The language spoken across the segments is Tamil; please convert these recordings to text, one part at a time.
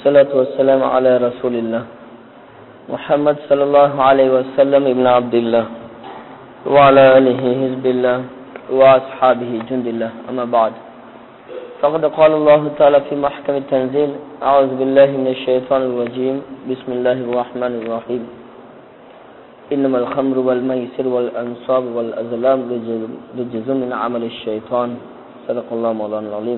والصلاة والسلام على رسول الله محمد صلى الله عليه وسلم ابن عبد الله وعلى آله حزب الله وأصحابه جند الله أما بعد فقد قال الله تعالى في محكم التنزيل أعوذ بالله من الشيطان الرجيم بسم الله الرحمن الرحيم إنما الخمر والميسر والأنصاب والأزلام رجز من عمل الشيطان صدق الله مولانا العليم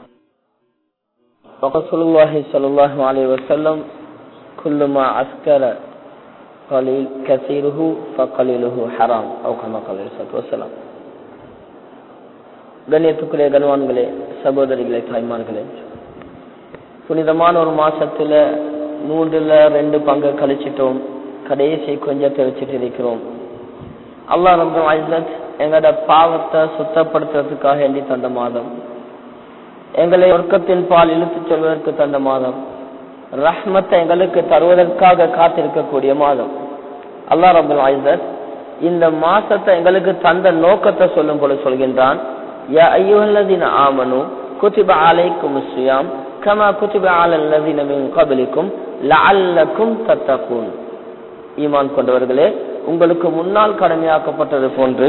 وقصر الله صلى الله عليه وسلم كل ما عسكر قليل كثيره فقليله حرام أو كما قال الصلاة والسلام கண்ணியத்துக்குரிய கனவான்களே சகோதரிகளே தாய்மார்களே புனிதமான ஒரு மாசத்துல மூன்றுல ரெண்டு பங்கு கழிச்சிட்டோம் கடைசி கொஞ்சத்தை வச்சுட்டு இருக்கிறோம் அல்லா ரபுல் ஐசத் எங்களோட பாவத்தை சுத்தப்படுத்துறதுக்காக வேண்டி தந்த மாதம் எங்களை ஒர்க்கத்தின் பால் இழுத்து செல்வதற்கு தந்த மாதம் ரஹ்மத்தை எங்களுக்கு தருவதற்காக காத்திருக்கக்கூடிய மாதம் அல்லா ரபுல் ஐசத் இந்த மாசத்தை எங்களுக்கு தந்த நோக்கத்தை சொல்லும் போல சொல்கின்றான் யா ஐயுஹல்லதீன ஆமனு குதிப அலைக்கும் சியாம் கமா குதிப அலல்லதீன மின் கபலிக்கும் லஅல்லக்கும் தத்தகூன் ஈமான் கொண்டவர்களே உங்களுக்கு முன்னால் கடமையாக்கப்பட்டது போன்று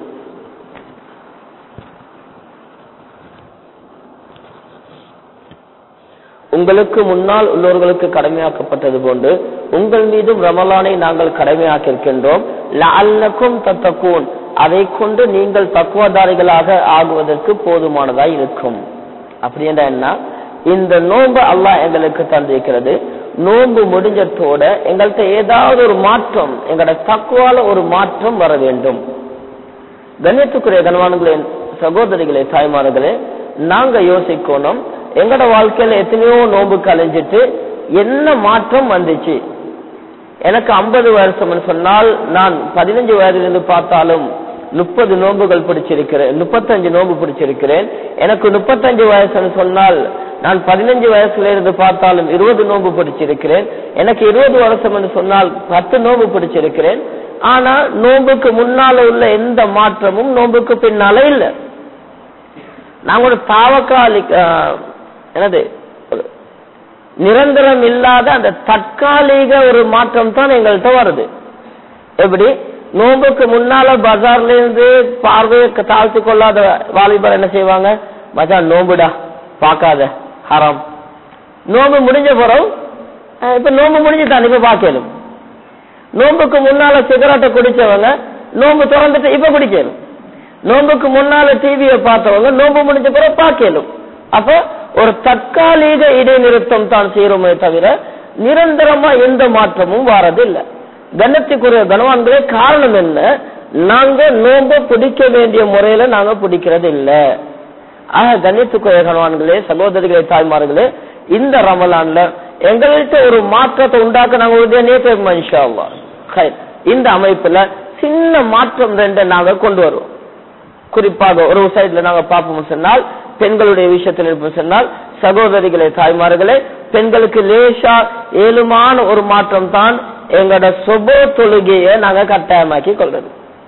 உங்களுக்கு முன்னால் உள்ளவர்களுக்கு கடமையாக்கப்பட்டது போன்று உங்கள் மீதும் ரமலானை நாங்கள் கடமையாக்கியிருக்கின்றோம் லஅல்லக்கும் தத்தக்கூன் அதை கொண்டு நீங்கள் தக்குவதாரிகளாக ஆகுவதற்கு போதுமானதாய் இருக்கும் அப்படி என்றா என்ன இந்த நோன்பு அல்லாஹ் எங்களுக்கு தந்திருக்கிறது நோன்பு முடிஞ்சத்தோட எங்கள்கிட்ட ஏதாவது ஒரு மாற்றம் எங்களோட தக்குவால ஒரு மாற்றம் வர வேண்டும் கண்ணியத்துக்குரிய கனவான்களே சகோதரிகளே தாய்மார்களே நாங்க யோசிக்கணும் எங்கட வாழ்க்கையில எத்தனையோ நோன்பு கலைஞ்சிட்டு என்ன மாற்றம் வந்துச்சு எனக்கு ஐம்பது வருஷம் சொன்னால் நான் பதினஞ்சு வயதிலிருந்து பார்த்தாலும் முப்பது நோன்புகள் பிடிச்சிருக்கிறேன் முப்பத்தஞ்சு நோன்பு பிடிச்சிருக்கிறேன் எனக்கு முப்பத்தஞ்சு வயசுன்னு சொன்னால் நான் பதினஞ்சு வயசுல இருந்து பார்த்தாலும் இருபது நோன்பு பிடிச்சிருக்கிறேன் எனக்கு இருபது வருஷம் என்று சொன்னால் பத்து நோன்பு பிடிச்சிருக்கிறேன் ஆனா நோன்புக்கு முன்னால உள்ள எந்த மாற்றமும் நோன்புக்கு பின்னால இல்ல நாங்க ஒரு தாவக்காலி என்னது நிரந்தரம் இல்லாத அந்த தற்காலிக ஒரு மாற்றம் தான் எங்கள்கிட்ட வருது எப்படி நோம்புக்கு முன்னால பஜார்ல இருந்து பார்வையை தாழ்த்து கொள்ளாத வாலிபர் என்ன செய்வாங்க மச்சான் நோம்புடா பார்க்காத ஹராம் நோம்பு முடிஞ்ச பிறகு இப்ப நோம்பு முடிஞ்சுட்டான் இப்ப பார்க்கலும் நோம்புக்கு முன்னால சிகரெட்டை குடிச்சவங்க நோம்பு திறந்துட்டு இப்ப குடிக்கலும் நோம்புக்கு முன்னால டிவியை பார்த்தவங்க நோம்பு முடிஞ்ச பிறகு பார்க்கலும் அப்ப ஒரு தற்காலிக இடைநிறுத்தம் தான் செய்யறோமே தவிர நிரந்தரமா எந்த மாற்றமும் வாரதில்லை கனத்துக்குரிய கனவான்களே காரணம் என்ன நாங்க நோம்ப பிடிக்க வேண்டிய முறையில நாங்க பிடிக்கிறது இல்ல ஆக கண்ணியத்துக்குரிய கனவான்களே சகோதரிகளே தாய்மார்களே இந்த ரமலான்ல எங்கள்கிட்ட ஒரு மாற்றத்தை உண்டாக்க நாங்க உறுதியா மனுஷா இந்த அமைப்புல சின்ன மாற்றம் ரெண்டு நாங்க கொண்டு வருவோம் குறிப்பாக ஒரு சைட்ல நாங்க பார்ப்போம் சொன்னால் பெண்களுடைய விஷயத்தில் இருப்போம் சொன்னால் சகோதரிகளே தாய்மார்களே பெண்களுக்கு லேசா ஏழுமான ஒரு மாற்றம் தான் எங்களோட சுப தொழுகைய நாங்க கட்டாயமாக்கி கொள்றது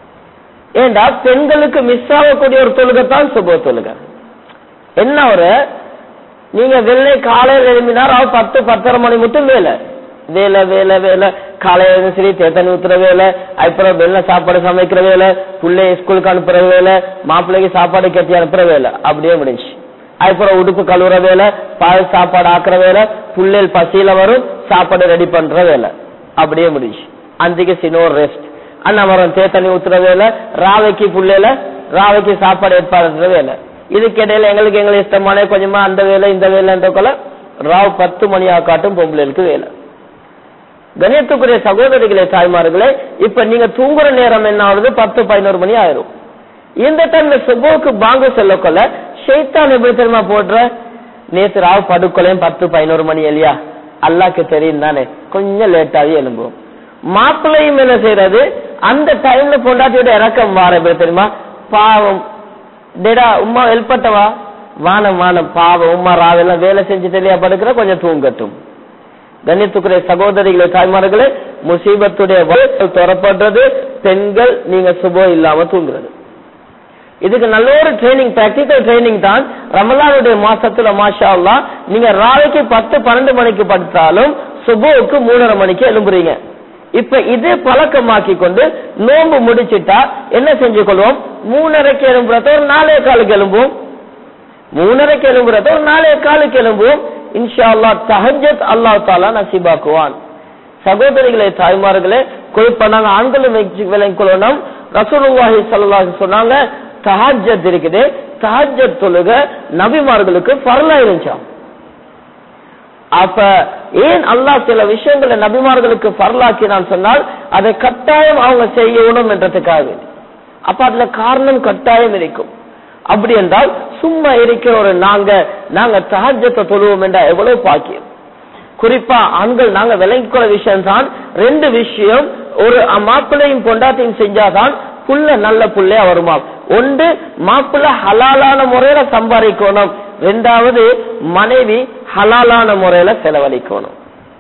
ஏண்டா பெண்களுக்கு மிஸ் ஆகக்கூடிய ஒரு தொழுகை தான் சுப தொழுகை என்ன ஒரு நீங்க வெள்ளை காலையில் எழுப்பினார் அவ பத்து பத்தரை மணி மட்டும் வேலை வேலை வேலை வேலை காலையில சரி தேத்தனி ஊத்துற வேலை அப்புறம் வெள்ள சாப்பாடு சமைக்கிற வேலை பிள்ளைய ஸ்கூலுக்கு அனுப்புற வேலை மாப்பிள்ளைக்கு சாப்பாடு கட்டி அனுப்புற வேலை அப்படியே முடிஞ்சு அப்புறம் உடுப்பு கழுவுற வேலை பால் சாப்பாடு ஆக்குற வேலை புள்ளைகள் பசியில வரும் சாப்பாடு ரெடி பண்ற வேலை அப்படியே முடிஞ்சு அன்றைக்கு சினோர் ரெஸ்ட் அண்ணாமரம் தேத்தனி ஊத்துற வேலை ராவைக்கு புள்ளையில ராவைக்கு சாப்பாடு ஏற்பாடுற வேலை இதுக்கு இடையில எங்களுக்கு எங்களுக்கு இஷ்டமான கொஞ்சமா அந்த வேலை இந்த வேலைன்ற கொல ராவ் பத்து மணி ஆக்காட்டும் பொம்பளைகளுக்கு வேலை கணியத்துக்குரிய சகோதரிகளே தாய்மார்களே இப்ப நீங்க தூங்குற நேரம் என்ன ஆகுது பத்து பதினோரு மணி ஆயிரும் இந்த டைம்ல சுபோக்கு பாங்க சொல்லக்கொள்ள ஷெய்தான் எப்படி தெரியுமா போடுற நேத்து ராவ் படுக்கொலையும் பத்து பதினோரு மணி இல்லையா அல்லாக்கு தெரியும் தானே கொஞ்சம் லேட்டாவே எழும்பும் மாப்பிள்ளையும் என்ன செய்யறது அந்த டைம்ல பொண்டாட்டியோட இறக்கம் வார எப்படி தெரியுமா பாவம் டேடா உமா எழுப்பட்டவா வானம் வானம் பாவம் உமா ராவெல்லாம் வேலை செஞ்சுட்டு இல்லையா படுக்கிற கொஞ்சம் தூங்கட்டும் கண்ணியத்துக்குரிய சகோதரிகளே தாய்மார்களே முசீபத்துடைய வாய்ப்பு தரப்படுறது பெண்கள் நீங்க சுபம் இல்லாம தூங்குறது இதுக்கு நல்ல ஒரு ட்ரைனிங் பிராக்டிக்கல் ட்ரைனிங் தான் ரமலானுடைய மாசத்துல மாஷா அல்லாஹ் நீங்க ராவைக்கு பத்து பன்னெண்டு மணிக்கு படுத்தாலும் சுபுவுக்கு மூணரை மணிக்கு எழும்புறீங்க இப்ப இது பழக்கமாக்கி கொண்டு நோன்பு முடிச்சிட்டா என்ன செஞ்சு கொள்வோம் மூணரைக்கு எழும்புறத ஒரு நாலே காலுக்கு எழும்புவோம் மூணரைக்கு எழும்புறத ஒரு நாலே காலுக்கு எழும்புவோம் இன்ஷா அல்லாஹ் தஹஜத் அல்லாஹ் தாலா நசீபாக்குவான் சகோதரிகளே தாய்மார்களே குறிப்பா நாங்க ஆண்களும் வச்சு விளங்கிக் கொள்ளணும் ரசூலுல்லாஹி ஸல்லல்லாஹு அலைஹி சொன்னாங்க தஹஜத் இருக்குது தஹஜத் தொழுக நபிமார்களுக்கு ஃபர்லா இருந்துச்சாம் அப்ப ஏன் அல்லாஹ் சில விஷயங்களை நபிமார்களுக்கு ஃபர்லாக்கினான் சொன்னால் அதை கட்டாயம் அவங்க செய்யணும் என்றதுக்காக வேண்டி. அப்ப அதுல காரணம் கட்டாயம் இருக்கும் அப்படி என்றால் சும்மா இருக்கிற ஒரு நாங்க நாங்க தஹஜத்தை தொழுவோம் என்றா எவ்வளவு பாக்கியம் குறிப்பா ஆண்கள் நாங்க விளங்கிக்கொள்ள விஷயம் தான் ரெண்டு விஷயம் ஒரு மாப்பிள்ளையும் பொண்டாட்டியும் செஞ்சாதான் புள்ள நல்ல புள்ளையா வருமா ஒன்று மாப்பிள்ளை ஹலாலான முறையில சம்பாதிக்கணும் ரெண்டாவது மனைவி ஹலாலான முறையில செலவழிக்கணும்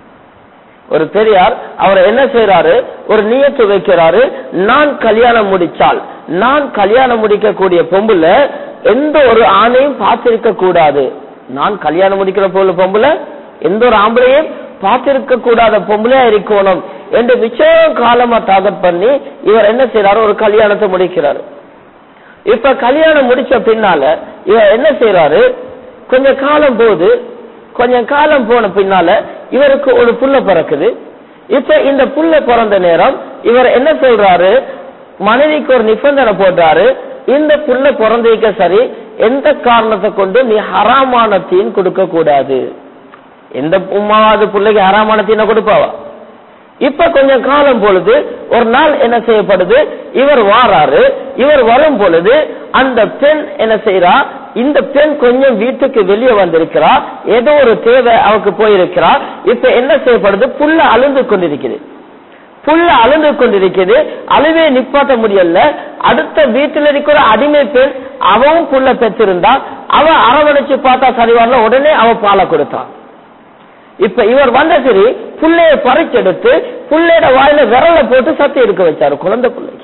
ஒரு பெரியார் அவர் என்ன செய்யறாரு ஒரு நியத்து வைக்கிறாரு நான் கல்யாணம் முடிச்சால் நான் கல்யாணம் முடிக்கக்கூடிய பொம்புல எந்த ஒரு ஆணையும் பார்த்திருக்க கூடாது நான் கல்யாணம் முடிக்கிற பொம்புல பொம்புல எந்த ஒரு ஆம்பளையும் பார்த்திருக்க கூடாத பொம்பளையா இருக்கணும் என்று மிச்சம் காலமா டார்கெட் பண்ணி இவர் என்ன செய்யறாரு ஒரு கல்யாணத்தை முடிக்கிறாரு இப்ப கல்யாணம் முடிச்ச பின்னால இவர் என்ன செய்யறாரு கொஞ்ச காலம் போது கொஞ்சம் காலம் போன பின்னால இவருக்கு ஒரு புள்ள பிறக்குது இப்ப இந்த புள்ள பிறந்த நேரம் இவர் என்ன சொல்றாரு மனைவிக்கு ஒரு நிபந்தனை போடுறாரு இந்த புள்ள பிறந்திருக்க சரி எந்த காரணத்தை கொண்டு நீ ஹராமான தீன் கொடுக்க கூடாது எந்த உமாவது பிள்ளைக்கு ஹராமான தீனை கொடுப்பாவா இப்ப கொஞ்சம் காலம் பொழுது ஒரு நாள் என்ன செய்யப்படுது இவர் வாராரு இவர் வரும் பொழுது அந்த பெண் என்ன செய்யறா இந்த பெண் கொஞ்சம் வீட்டுக்கு வெளியே வந்திருக்கிறா ஏதோ ஒரு தேவை அவருக்கு போயிருக்கிறா இப்ப என்ன செய்யப்படுது புல்ல அழுந்து கொண்டிருக்குது புல்ல அழுந்து கொண்டிருக்குது அழுவே நிப்பாட்ட முடியல அடுத்த வீட்டில் இருக்கிற அடிமை பெண் அவன் புல்ல பெற்றிருந்தா அவ அரவணைச்சு பார்த்தா சரி வரல உடனே அவ பாலை கொடுத்தான் இப்ப இவர் வந்த சரி புள்ளைய பறிச்செடுத்து புள்ளையோட வாயில விரல போட்டு சத்தி எடுக்க வச்சாரு குழந்தை பிள்ளைக்கு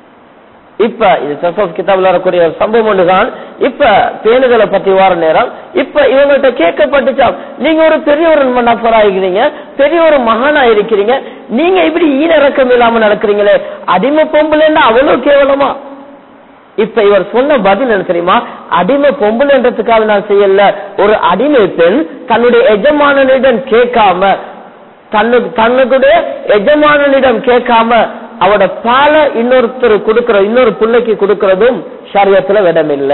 இப்ப இது சசோஸ் கிதாபில் வரக்கூடிய ஒரு சம்பவம் ஒன்றுதான் இப்ப பேணுதலை பத்தி வர நேரம் இப்ப இவங்கள்ட்ட கேட்கப்பட்டுச்சா நீங்க ஒரு பெரிய ஒரு நபரா இருக்கிறீங்க பெரிய ஒரு மகானா இருக்கிறீங்க நீங்க இப்படி ஈரக்கம் இல்லாம நடக்கிறீங்களே அடிமை பொம்புலன்னா அவ்வளவு கேவலமா இப்ப இவர் சொன்ன பதில் என்ன தெரியுமா அடிமை பொம்புலன்றதுக்காக நான் செய்யல ஒரு அடிமை பெண் தன்னுடைய எஜமானனிடம் கேட்காம தன்னு தன்னுடைய எஜமானனிடம் கேட்காம அவட பாலை இன்னொருத்தர் கொடுக்கிற இன்னொரு பிள்ளைக்கு கொடுக்கறதும் சரியத்துல விடமில்ல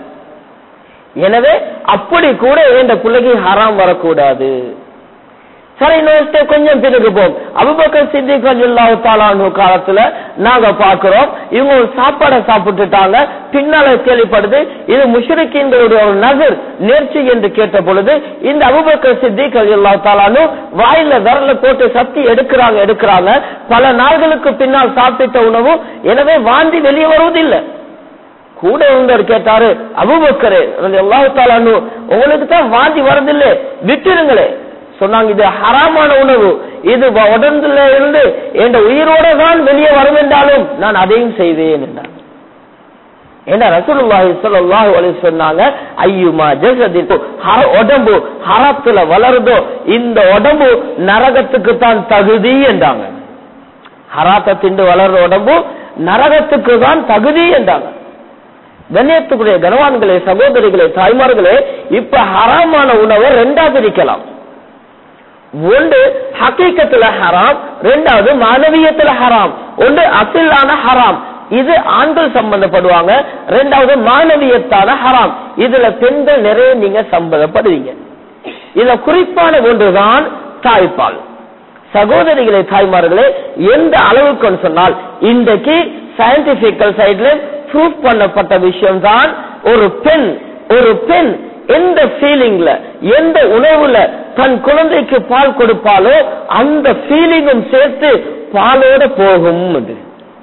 எனவே அப்படி கூட இந்த பிள்ளைக்கு ஹராம் வரக்கூடாது சரி இன்னொரு கொஞ்சம் பிறகு போம் அபுபக்கர் சித்திக் ரலியல்லாஹு தஆலா அன்ஹு காலத்துல நாங்க பாக்குறோம் இவங்க ஒரு சாப்பாடை சாப்பிட்டுட்டாங்க பின்னால கேள்விப்படுது இது முஷ்ரிக்கீன்களுடைய ஒரு நகர் நேர்ச்சி என்று கேட்ட பொழுது இந்த அபுபக்கர் சித்திக் ரலியல்லாஹு தஆலா அன்ஹு வாயில விரல போட்டு சத்தி எடுக்கிறாங்க எடுக்கிறாங்க பல நாள்களுக்கு பின்னால் சாப்பிட்ட உணவு எனவே வாந்தி வெளியே வருவதில்லை கூட இருந்தவர் கேட்டாரு அபுபக்கரே ரலியல்லாஹு தஆலா அன்ஹு உங்களுக்கு தான் வாந்தி வரதில்லை விட்டுருங்களே சொன்னாங்க இது ஹராமான உணவு இது உடம்புல இருந்து என் உயிரோட தான் வெளியே வரும் என்றாலும் நான் அதையும் செய்வேன் என்றார் ஏன்னா ரசூலுல்லாஹி ஸல்லல்லாஹு அலைஹி சொன்னாங்க ஐயுமா ஜஸதின் ஹர உடம்பு ஹரத்துல வளருதோ இந்த உடம்பு நரகத்துக்கு தான் தகுதி என்றாங்க ஹராத்த திண்டு வளர்ற உடம்பு நரகத்துக்கு தான் தகுதி என்றாங்க கண்ணியத்துக்குரிய கனவான்களே சகோதரிகளே தாய்மார்களே இப்ப ஹராமான உணவை ரெண்டா பிரிக்கலாம் ஒன்று ஹக்கீக்கத்துல ஹராம் ரெண்டாவது மானவியத்துல ஹராம் ஒன்று அசிலான ஹராம் இது ஆண்கள் சம்பந்தப்படுவாங்க ரெண்டாவது மானவியத்தான ஹராம் இதுல பெண்கள் நிறைய நீங்க சம்பந்தப்படுவீங்க இதுல குறிப்பான ஒன்றுதான் தாய்ப்பால் சகோதரிகளே தாய்மார்களே எந்த அளவுக்கு சொன்னால் இன்றைக்கு சயின்டிபிக்கல் சைட்ல ப்ரூவ் பண்ணப்பட்ட விஷயம் தான் ஒரு பெண் ஒரு பெண் எந்த ஃபீலிங்ல எந்த உணவுல தன் குழந்தைக்கு பால் கொடுப்பாலோ அந்த ஃபீலிங்கும் சேர்த்து பாலோட போகும் அது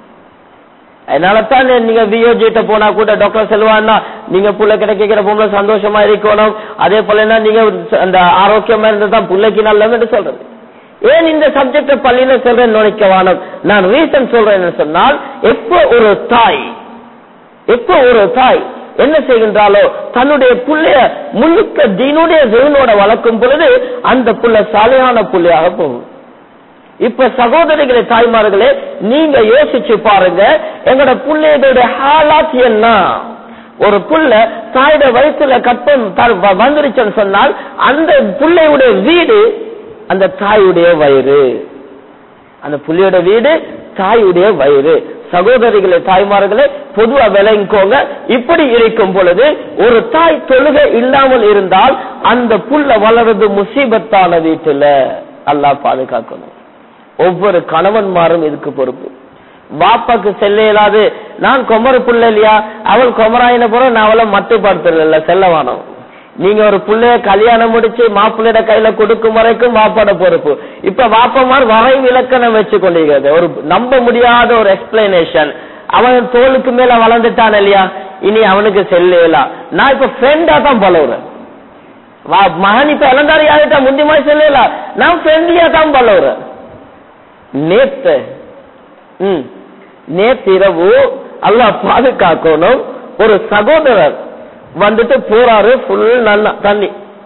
அதனால தான் நீங்க வியோஜிட்ட போனா கூட டாக்டர் சொல்லுவான்னா நீங்க புள்ள கிடைக்கிற பொம்பளை சந்தோஷமா இருக்கணும் அதே போல நீங்க அந்த ஆரோக்கியமா இருந்ததான் பிள்ளைக்கு நல்லது என்று சொல்றது ஏன் இந்த சப்ஜெக்ட பள்ளியில சொல்றேன் நுழைக்க வானம் நான் ரீசன் சொல்றேன் சொன்னால் எப்போ ஒரு தாய் எப்போ ஒரு தாய் என்ன செய்கின்றாலோ தன்னுடைய புள்ளைய முழுக்க தீனுடைய ஜெயினோட வளர்க்கும் பொழுது அந்த புள்ள சாலையான புள்ளையாக போகும் இப்ப சகோதரிகளே தாய்மார்களே நீங்க யோசிச்சு பாருங்க எங்களோட பிள்ளைகளுடைய ஹாலாத் என்ன ஒரு புள்ள தாயோட வயிற்றுல கட்டம் த- வ- வந்துருச்சுன்னு சொன்னால் அந்த புள்ளையுடைய வீடு அந்த தாயுடைய வயிறு அந்த புள்ளையோட வீடு தாயுடைய வயிறு சகோதரிகளே தாய்மார்களே பொதுவா விளங்கிக்கோங்க இப்படி இருக்கும் பொழுது ஒரு தாய் தொழுகை இல்லாமல் இருந்தால் அந்த புள்ள வளருது முசீபத்தான வீட்டுல அல்லாஹ் பாதுகாக்கணும் ஒவ்வொரு கணவன்மாரும் இதுக்கு பொறுப்பு வாப்பாக்கு செல்ல இயலாது நான் கொமர புள்ள இல்லையா அவள் கொமராயின போற நான் அவளை மட்டுப்படுத்தல செல்லவானோம் நீங்க ஒரு புள்ளைய கல்யாணம் முடிச்சு மாப்பிள்ளையோட கையில கொடுக்கும் வரைக்கும் வாப்பாட பொறுப்பு இப்ப வாப்பமார் வரை விளக்கணம் வச்சு கொண்டிருக்கிறது ஒரு நம்ப முடியாத ஒரு எக்ஸ்பிளனேஷன் அவன் தோளுக்கு மேல வளர்ந்துட்டான் இல்லையா இனி அவனுக்கு செல்லலாம் நான் இப்ப ஃப்ரெண்டா தான் பழகுறேன் வா மகன் இப்ப இளந்தாரி ஆகிட்டா முந்தி மாதிரி செல்லலாம் நான் ஃப்ரெண்ட்லியா தான் பழகுறேன் நேத்து ம் நேத்து இரவு அல்லாஹ் பாதுகாக்கணும் ஒரு சகோதரர் வந்துட்டு போறாரு ஃபுல் நல்லா தண்ணி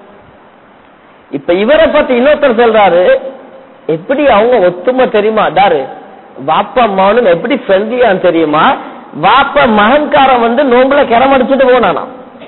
இப்ப இவரை பத்தி இன்னொருத்தர் சொல்றாரு எப்படி அவங்க ஒத்துமை தெரியுமா டாரு வாப்பா மகனும் எப்படி ஃப்ரெண்ட்லியான்னு தெரியுமா வாப்பா மகன்காரன் வந்து நோம்புல கிரம் அடிச்சுட்டு போனானா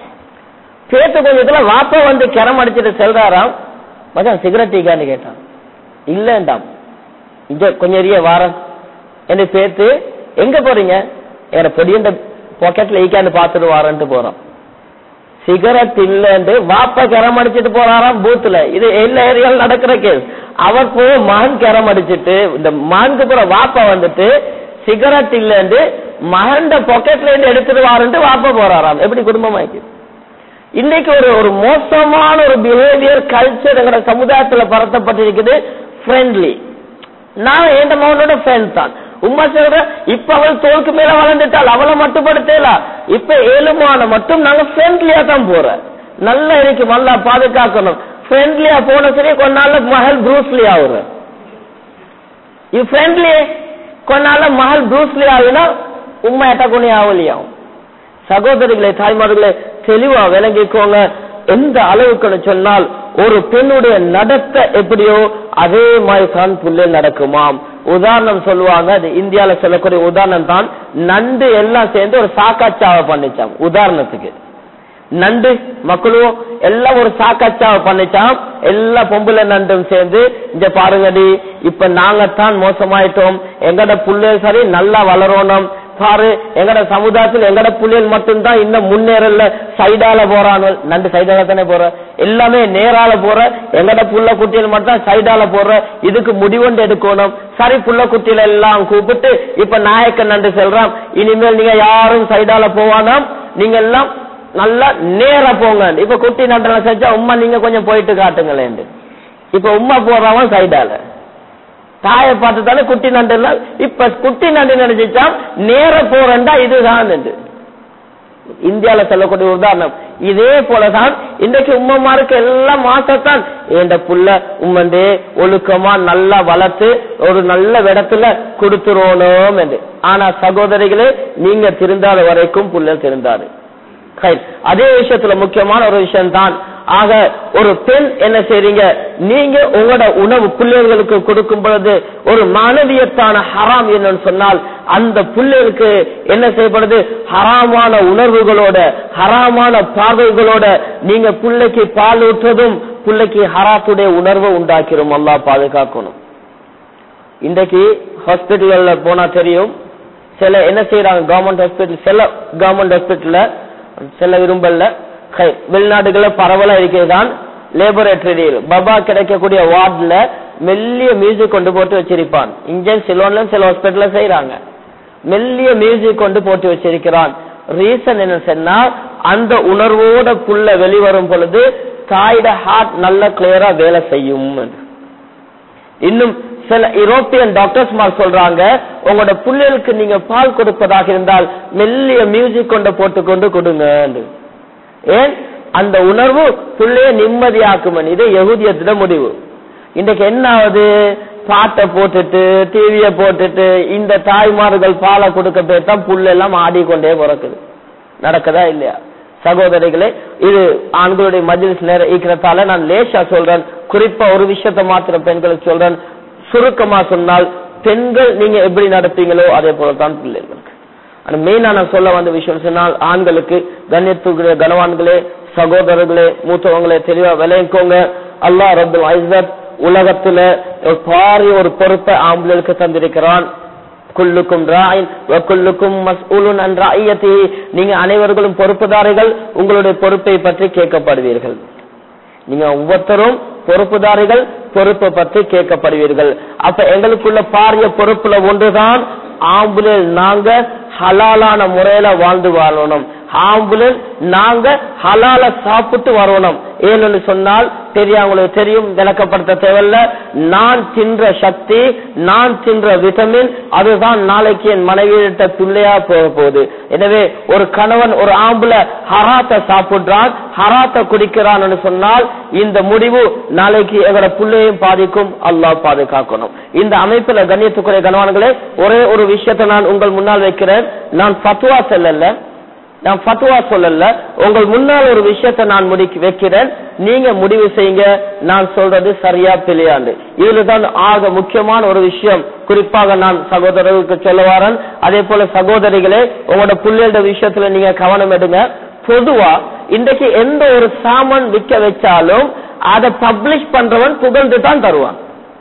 பேச கொஞ்சத்துல வாப்பா வந்து கிரம் அடிச்சுட்டு செல்றாராம் மச்சான் சிகரெட் டீக்கான்னு கேட்டான் இல்லண்டாம் இங்க கொஞ்சம் எரிய வாரம் என்று சேர்த்து எங்க போறீங்க என பொடியண்ட பாக்கெட்ல ஈக்கான்னு பார்த்துட்டு வாரன்ட்டு போறோம் சிகரெட் இல்லன்னு வாப்ப கிரம் அடிச்சிட்டு போறாராம் பூத்துல இது எல்லா ஏரியாவில் நடக்கிற கேஸ் அவர் போய் மகன் கிரம் அடிச்சிட்டு இந்த மகனுக்கு போற வாப்பா வந்துட்டு சிகரெட் இல்லன்னு மகன் பாக்கெட்ல இருந்து எடுத்துட்டு வாரன்ட்டு வாப்பா போறாராம் எப்படி குடும்பமாக்கி இன்னைக்கு ஒரு ஒரு மோசமான ஒரு பிஹேவியர் கல்ச்சர் எங்களோட சமுதாயத்துல பரத்தப்பட்டிருக்குது ஃப்ரெண்ட்லி நான் என் மகனோட ஃப்ரெண்ட் தான் உமா சொல்ற இப்ப அவள் தோலுக்கு மேல வளர்ந்துட்டாள் அவளை மட்டுப்படுத்தலாம் இப்ப ஏழுமான மட்டும் நாங்க ஃப்ரெண்ட்லியா தான் போறோம் நல்லா இருக்கு நல்லா பாதுகாக்கணும் ஃப்ரெண்ட்லியா போன சரி கொஞ்ச நாள்ல மகள் ப்ரூஸ்லி ஆகுறேன் இது ஃப்ரெண்ட்லி கொஞ்ச நாள்ல மகள் ப்ரூஸ்லி ஆகுனா உண்மை எட்டக்குனி ஆகலையாகும் சகோதரிகளே தாய்மார்களே தெளிவா விளங்கிக்கோங்க எந்த அளவுக்குன்னு சொன்னால் ஒரு பெண்ணுடைய நடத்தை எப்படியோ அதே மாதிரி தான் புள்ளில் நடக்குமாம் உதாரணம் சொல்லுவாங்க அது இந்தியால சொல்லக்கூடிய உதாரணம் தான் நண்டு எல்லாம் சேர்ந்து ஒரு சாக்காச்சாவை பண்ணிச்சாம் உதாரணத்துக்கு நண்டு மக்களும் எல்லாம் ஒரு சாக்காச்சாவை பண்ணிச்சாம் எல்லா பொம்பளை நண்டும் சேர்ந்து இங்க பாருங்கடி இப்ப நாங்க தான் மோசமாயிட்டோம் எங்கட புள்ளைய சரி நல்லா வளரணும் பாரு எங்கட சமுதாயத்தில் எங்கட புள்ளைகள் மட்டும்தான் இன்னும் முன்னேறல சைடால போறாங்க நண்டு சைடால தானே போற எல்லாமே நேரால போற எங்கட புள்ள குட்டிகள் மட்டும் சைடால போற இதுக்கு முடிவொண்டு எடுக்கணும் சரி புள்ள குட்டியில எல்லாம் கூப்பிட்டு இப்ப நாயக்க நண்டு சொல்றான் இனிமேல் நீங்க யாரும் சைடால போவானாம் நீங்க எல்லாம் நல்லா நேரா போங்க இப்ப குட்டி நண்டல செஞ்சா உம்மா நீங்க கொஞ்சம் போயிட்டு காட்டுங்களேன் இப்ப உம்மா போறவன் சைடால தாயை பார்த்து தானே குட்டி நண்டு எல்லாம் இப்ப குட்டி நண்டு நினைச்சிச்சா நேர போறண்டா இதுதான் என்று இந்தியால சொல்லக்கூடிய உதாரணம் இதே போலதான் இன்றைக்கு உம்மமாருக்கு எல்லாம் மாசத்தான் என்ற புள்ள உம்மண்டே ஒழுக்கமா நல்லா வளர்த்து ஒரு நல்ல இடத்துல கொடுத்துருவோம் என்று ஆனா சகோதரிகளே நீங்க திருந்தாத வரைக்கும் புள்ள திருந்தாரு Right. அதே விஷயத்துல முக்கியமான ஒரு விஷயம் தான் ஆக ஒரு பெண் என்ன செய்றீங்க நீங்க உங்களோட உணவு பிள்ளைகளுக்கு கொடுக்கும் பொழுது ஒரு மானவியத்தான ஹராம் என்னன்னு சொன்னால் அந்த பிள்ளைகளுக்கு என்ன செய்யப்படுது ஹராமான உணர்வுகளோட ஹராமான பார்வைகளோட நீங்க பிள்ளைக்கு பால் ஊற்றுறதும் பிள்ளைக்கு ஹராத்துடைய உணர்வை உண்டாக்கிறோம் அல்லாஹ் பாதுகாக்கணும் இன்றைக்கு ஹாஸ்பிட்டல்ல போனா தெரியும் சில என்ன செய்யறாங்க கவர்மெண்ட் ஹாஸ்பிட்டல் சில கவர்மெண்ட் ஹாஸ்பிட்டல்ல சில விரும்பல்ல கை- வெளிநாடுகள்ல பரவலா இருக்கிறதுதான் லேபரேட்டரியில் பபா கிடைக்கக்கூடிய வார்டுல மெல்லிய மியூசிக் கொண்டு போட்டு வச்சிருப்பான் இங்க சிலோன்ல சில ஹாஸ்பிட்டல்ல செய்யறாங்க மெல்லிய மியூசிக் கொண்டு போட்டு வச்சிருக்கிறான் ரீசன் என்ன சொன்னா அந்த உணர்வோட புள்ள வெளிவரும் பொழுது தாயோட ஹார்ட் நல்ல கிளியரா வேலை செய்யும் என்று. இன்னும் சில யூரோப்பியன் டாக்டர்ஸ் மார் சொல்றாங்க உங்களோட புள்ளைகளுக்கு நீங்க பால் கொடுப்பதாக இருந்தால் மெல்லிய மியூசிக் கொண்டு போட்டு கொண்டு கொடுங்க ஏன் அந்த உணர்வு புள்ளைய நிம்மதியாக்கும் இது யகுதியத்திட முடிவு இன்றைக்கு என்ன ஆகுது பாட்டை போட்டுட்டு டிவிய போட்டுட்டு இந்த தாய்மார்கள் பாலை கொடுக்க போய் தான் புள்ள எல்லாம் ஆடிக்கொண்டே பிறக்குது நடக்குதா இல்லையா சகோதரிகளே இது ஆண்களுடைய மஜ்லிஸ் நேரம் இருக்கிறதால நான் லேசா சொல்றேன் குறிப்பா ஒரு விஷயத்த மாத்திரம் பெண்களுக்கு சொல்றேன் சுருக்கமா சொன்னால் பெண்கள் நீங்க எப்படி நடப்பீங்களோ அதே போலதான் பிள்ளைகளுக்கு ஆனா மெயினா நான் சொல்ல வந்த விஷயம் சொன்னால் ஆண்களுக்கு கண்ணியத்துக்குரிய கனவான்களே சகோதரர்களே மூத்தவங்களே தெளிவா விளைவிக்கோங்க அல்லாஹ் ரபுல் ஐசத் உலகத்துல ஒரு பாரிய ஒரு பொறுப்பை ஆம்பளுக்கு தந்திருக்கிறான் குல்லுக்கும் ராயின் வக்குல்லுக்கும் மஸ்ஊலுன் அன் ராயியத்திஹி நீங்க அனைவர்களும் பொறுப்புதாரிகள் உங்களுடைய பொறுப்பை பற்றி கேட்கப்படுவீர்கள் நீங்க ஒவ்வொருத்தரும் பொறுப்புதாரிகள் பொறுப்பை பற்றி கேட்கப்படுவீர்கள் அப்ப எங்களுக்குள்ள பாரிய பொறுப்புல ஒன்றுதான் ஆம்புலில் நாங்க ஹலாலான முறையில வாழ்ந்து வாழணும் ஆம்புலில் நாங்க ஹலால சாப்பிட்டு வரணும் ஏன்னு சொன்னால் தெரியும் உங்களுக்கு தெரியும் விளக்கப்படுத்த தேவையில்ல நான் தின்ற சக்தி நான் தின்ற விட்டமின் அதுதான் நாளைக்கு என் மனைவியிட்ட பிள்ளையா போக போகுது எனவே ஒரு கணவன் ஒரு ஆம்புல ஹராத்த சாப்பிடுறான் ஹராத்த குடிக்கிறான்னு சொன்னால் இந்த முடிவு நாளைக்கு எங்களோட பிள்ளையும் பாதிக்கும் அல்லாஹ் பாதுகாக்கணும் இந்த அமைப்புல கண்ணியத்துக்குரிய கணவான்களே ஒரே ஒரு விஷயத்தை நான் உங்கள் முன்னால் வைக்கிறேன் நான் பத்துவா செல்லல நான் பத்துவா சொல்லல உங்கள் முன்னால் ஒரு விஷயத்தை நான் முடிக்க வைக்கிறேன் நீங்க முடிவு செய்யுங்க நான் சொல்றது சரியா பிழையாண்டு இதுல தான் ஆக முக்கியமான ஒரு விஷயம் குறிப்பாக நான் சகோதரர்களுக்கு சொல்ல வரேன் அதே போல சகோதரிகளே உங்களோட புள்ளையோட விஷயத்துல நீங்க கவனம் எடுங்க பொதுவா இன்றைக்கு எந்த ஒரு சாமான் விற்க வச்சாலும் அதை பப்ளிஷ் பண்றவன் புகழ்ந்து தான் தருவான்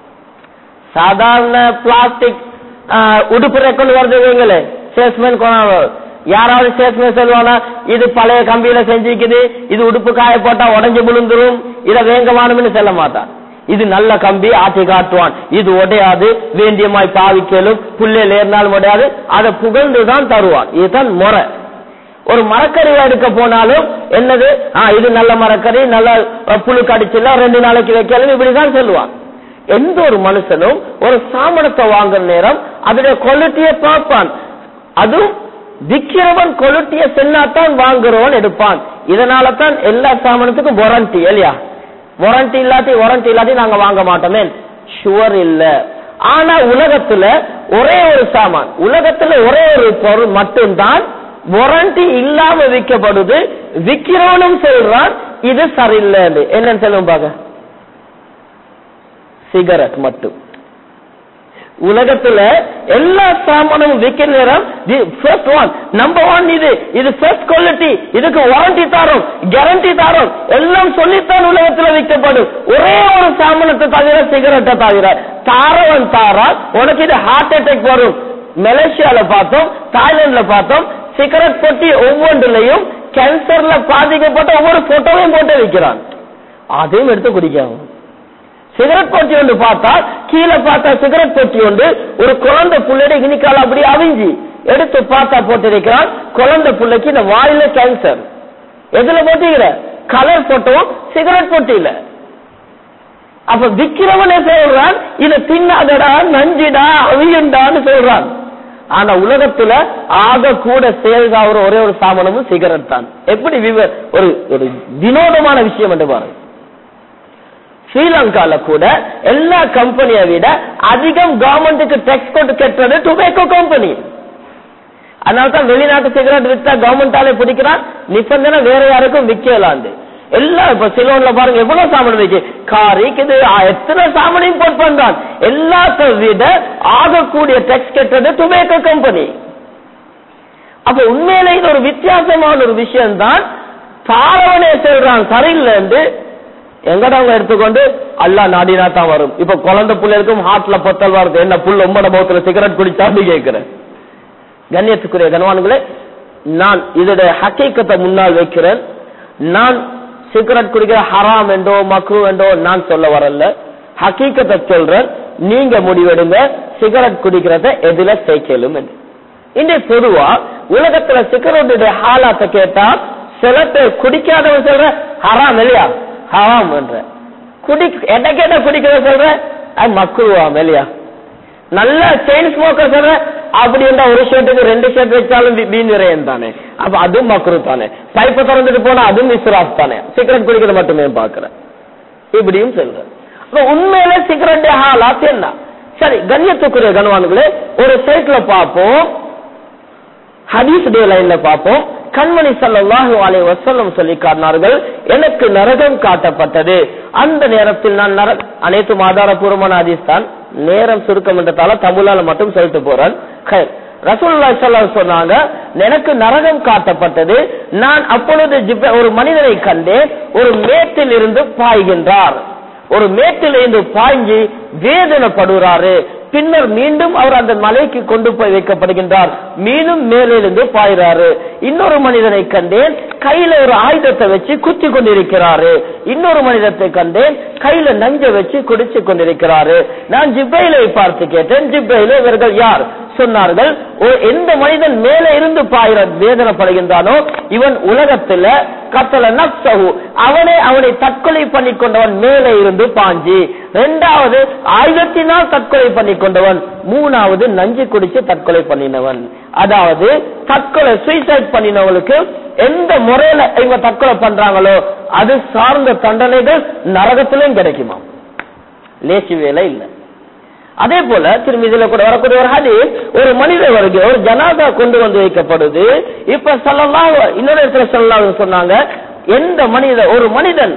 சாதாரண பிளாஸ்டிக் உடுப்பு ரெக்கொண்டு வருது வைங்களே சேல்ஸ்மேன் கொண்டாடு யாராவது சேல்ஸ்மேன் சொல்லுவானா இது பழைய கம்பியில செஞ்சிக்குது இது உடுப்பு காய போட்டா உடஞ்சு விழுந்துரும் இத வேங்கமானு சொல்ல மாட்டான் இது நல்ல கம்பி ஆட்டி காட்டுவான் இது உடையாது வேண்டியமாய் பாவிக்கலும் புள்ளையில் ஏறினாலும் உடையாது அதை புகழ்ந்துதான் தருவான் இதுதான் முறை ஒரு மரக்கறி எடுக்க போனாலும் என்னது ஆ இது நல்ல மரக்கறி நல்ல புழு கடிச்சுல ரெண்டு நாளைக்கு வைக்கலும் இப்படிதான் சொல்லுவான் எந்த ஒரு மனுஷனும் ஒரு சாமனத்தை வாங்குற நேரம் அதோட குவாலிட்டியை பார்ப்பான் அதுவும் விக்கிறவன் கொலுட்டிய சென்னாத்தான் வாங்குறவன் எடுப்பான் இதனால தான் எல்லா சாமானத்துக்கும் வாரண்டி இல்லையா வாரண்டி இல்லாட்டி வாரண்டி இல்லாட்டி நாங்க வாங்க மாட்டோமே ஷுவர் இல்ல ஆனா உலகத்துல ஒரே ஒரு சாமான் உலகத்துல ஒரே ஒரு பொருள் மட்டும்தான் வாரண்டி இல்லாம விற்கப்படுது விக்கிறவனும் சொல்றான் இது சரியில்லை என்னன்னு சொல்லுவோம் பாக்க சிகரெட் மட்டும் உலகத்துல எல்லா சாமானும் விற்கிற நேரம் ஃபர்ஸ்ட் ஒன் நம்பர் ஒன் இது இது ஃபர்ஸ்ட் குவாலிட்டி இதுக்கு வாரண்டி தரும் கேரண்டி தரும் எல்லாம் சொல்லித்தான் உலகத்துல விற்கப்படும் ஒரே ஒரு சாமானத்தை தவிர சிகரெட்டை தவிர தாரவன் தாரா உனக்கு இது ஹார்ட் அட்டாக் வரும் மலேசியால பார்த்தோம் தாய்லாந்துல பார்த்தோம் சிகரெட் பொட்டி ஒவ்வொன்றுலையும் கேன்சர்ல பாதிக்கப்பட்ட ஒவ்வொரு போட்டோவையும் போட்டு வைக்கிறான் அதையும் எடுத்து குடிக்காம சிகரெட் பொட்டி ஒன்று பார்த்தா கீழே பார்த்தா சிகரெட் பொட்டி ஒன்று ஒரு குழந்தை புள்ளையோட இனிக்கால அப்படி அவிஞ்சி எடுத்து பார்த்தா போட்டிருக்கிறான் குழந்தை புள்ளைக்கு இந்த வாயில கேன்சர் எதுல போட்டிக்கிற கலர் போட்டோம் சிகரெட் பொட்டியில அப்ப விக்கிறவனே சொல்றான் இதை தின்னாதடா நஞ்சிடா அவியண்டான்னு சொல்றான் ஆனா உலகத்துல ஆக கூட சேல்ஸ் ஆகிற ஒரே ஒரு சாமானமும் சிகரெட் தான் எப்படி விவ- ஒரு ஒரு வினோதமான விஷயம் என்று பாருங்க ஸ்ரீலங்கால கூட எல்லா கம்பெனியை விட அதிகம் கவர்மெண்ட்டுக்கு டெக்ஸ் கொண்டு கட்டுறது டுபேக்கோ கம்பெனி அதனால தான் வெளிநாட்டு சிகரெட் வித்தா கவர்மெண்டாலே பிடிக்கிறான் நிபந்தனை வேற யாருக்கும் விக்கலாண்டு எல்லாம் இப்ப சிலோன்ல பாருங்க எவ்வளவு சாமான் வைக்க காரிக்கு இது எத்தனை சாமானையும் இம்போர்ட் பண்றான் எல்லாத்த விட ஆகக்கூடிய டெக்ஸ் கட்டுறது டுபேக்கோ கம்பெனி அப்ப உண்மையிலே இது ஒரு வித்தியாசமான ஒரு விஷயம் தான் தாரவனே சொல்றான் சரியில்லைன்னு எங்கடவங்க எடுத்துக்கொண்டு அல்லா நாடினா தான் வரும் இப்ப குழந்தை பிள்ளைகளுக்கும் ஹார்ட்ல பொத்தல் வருது என்ன புல் உம்மட முகத்துல சிகரெட் குடிச்சான்னு கேட்கிறேன் கண்ணியத்துக்குரிய கனவான்களே நான் இதோட ஹக்கீக்கத்தை முன்னால் வைக்கிறேன் நான் சிகரெட் குடிக்கிற ஹராம் என்றோ மக்ரு என்றோ நான் சொல்ல வரல ஹக்கீக்கத்தை சொல்றேன் நீங்க முடிவெடுங்க சிகரெட் குடிக்கிறத எதுல சேர்க்கலும் என்று இன்றைய பொதுவா உலகத்துல சிகரெட்டுடைய ஹாலாத்தை கேட்டா சில பேர் குடிக்காதவன் சொல்ற ஹராம் இல்லையா ஹராம் என்ற குடி என்ன கேட்ட குடிக்கிறத சொல்ற அது மக்குருவாம் இல்லையா நல்ல செயின் ஸ்மோக்கர் சொல்ற அப்படி இருந்தா ஒரு ஷர்ட்டுக்கு ரெண்டு ஷர்ட் வச்சாலும் வீ- வீண் விரயம் தானே அப்ப அதுவும் மக்குரு தானே பைப்பை திறந்துட்டு போனா அதுவும் இஸ்ராஃப் தானே சிகரெட் குடிக்கிறது மட்டுமே பாக்குறேன் இப்படியும் சொல்றேன் அப்ப உண்மையில சிகரெட் ஹாலாத் என்ன சரி கண்ணியத்துக்குரிய கனவான்களே ஒரு சைட்ல பார்ப்போம் ஹதீஸ் டே லைன்ல பார்ப்போம் கண்மணி ஸல்லல்லாஹு அலைஹி வஸல்லம் சொல்லி காட்டினார்கள் எனக்கு நரகம் காட்டப்பட்டது அந்த நேரத்தில் நான் நர அனைத்தும் ஆதாரபூர்வமான ஹதீஸ் தான் நேரம் சுருக்கம் என்றதால தமிழால மட்டும் சொல்லிட்டு போறேன் ஹைர். ரசூலுல்லாஹி ஸல்லல்லாஹு அலைஹி சொன்னாங்க எனக்கு நரகம் காட்டப்பட்டது நான் அப்பொழுது ஜிப்ர- ஒரு மனிதனை கண்டேன் ஒரு மேட்டில் இருந்து பாய்கின்றார் ஒரு மேட்டில் இருந்து பாய்ஞ்சி வேதனைப்படுகிறாரு பின்னர் மீண்டும் அவர் அந்த மலைக்கு கொண்டு போய் வைக்கப்படுகின்றார் மீண்டும் மேலிருந்து பாய்கிறாரு இன்னொரு மனிதனை கண்டேன் கையில ஒரு ஆயுதத்தை வச்சு குத்தி கொண்டிருக்கிறாரு இன்னொரு மனிதத்தை கண்டேன் கையில நஞ்ச வச்சு குடிச்சு கொண்டிருக்கிறாரு நான் ஜிப்ரைலை பார்த்து கேட்டேன் ஜிப்ரைல இவர்கள் யார் சொன்னார்கள் "ஓ- எந்த மனிதன் மேலே இருந்து பாயிர வேதனைப்படுகின்றானோ இவன் உலகத்துல கத்தல நப்சஹு அவனே அவனை தற்கொலை பண்ணி கொண்டவன் மேலே இருந்து பாஞ்சி இரண்டாவது ஆயுதத்தினால் தற்கொலை பண்ணி கொண்டவன் மூணாவது நஞ்சு குடிச்சு தற்கொலை பண்ணினவன் அதாவது தற்கொலை சூசைட் பண்ணினவங்களுக்கு எந்த முறையில இவங்க தற்கொலை பண்றாங்களோ அது சார்ந்த தண்டனைகள் நரகத்திலும் கிடைக்குமா லேசி வேலை இல்லை அதே போல திரும்பி இதுல கூட வரக்கூடிய ஒரு ஹதீஸ் ஒரு மனிதர் வருகிற ஒரு ஜனாதா கொண்டு வந்து வைக்கப்படுது இப்ப சொல்லலாம் இன்னொரு இடத்துல சொல்லலாம் சொன்னாங்க எந்த மனிதன் ஒரு மனிதன்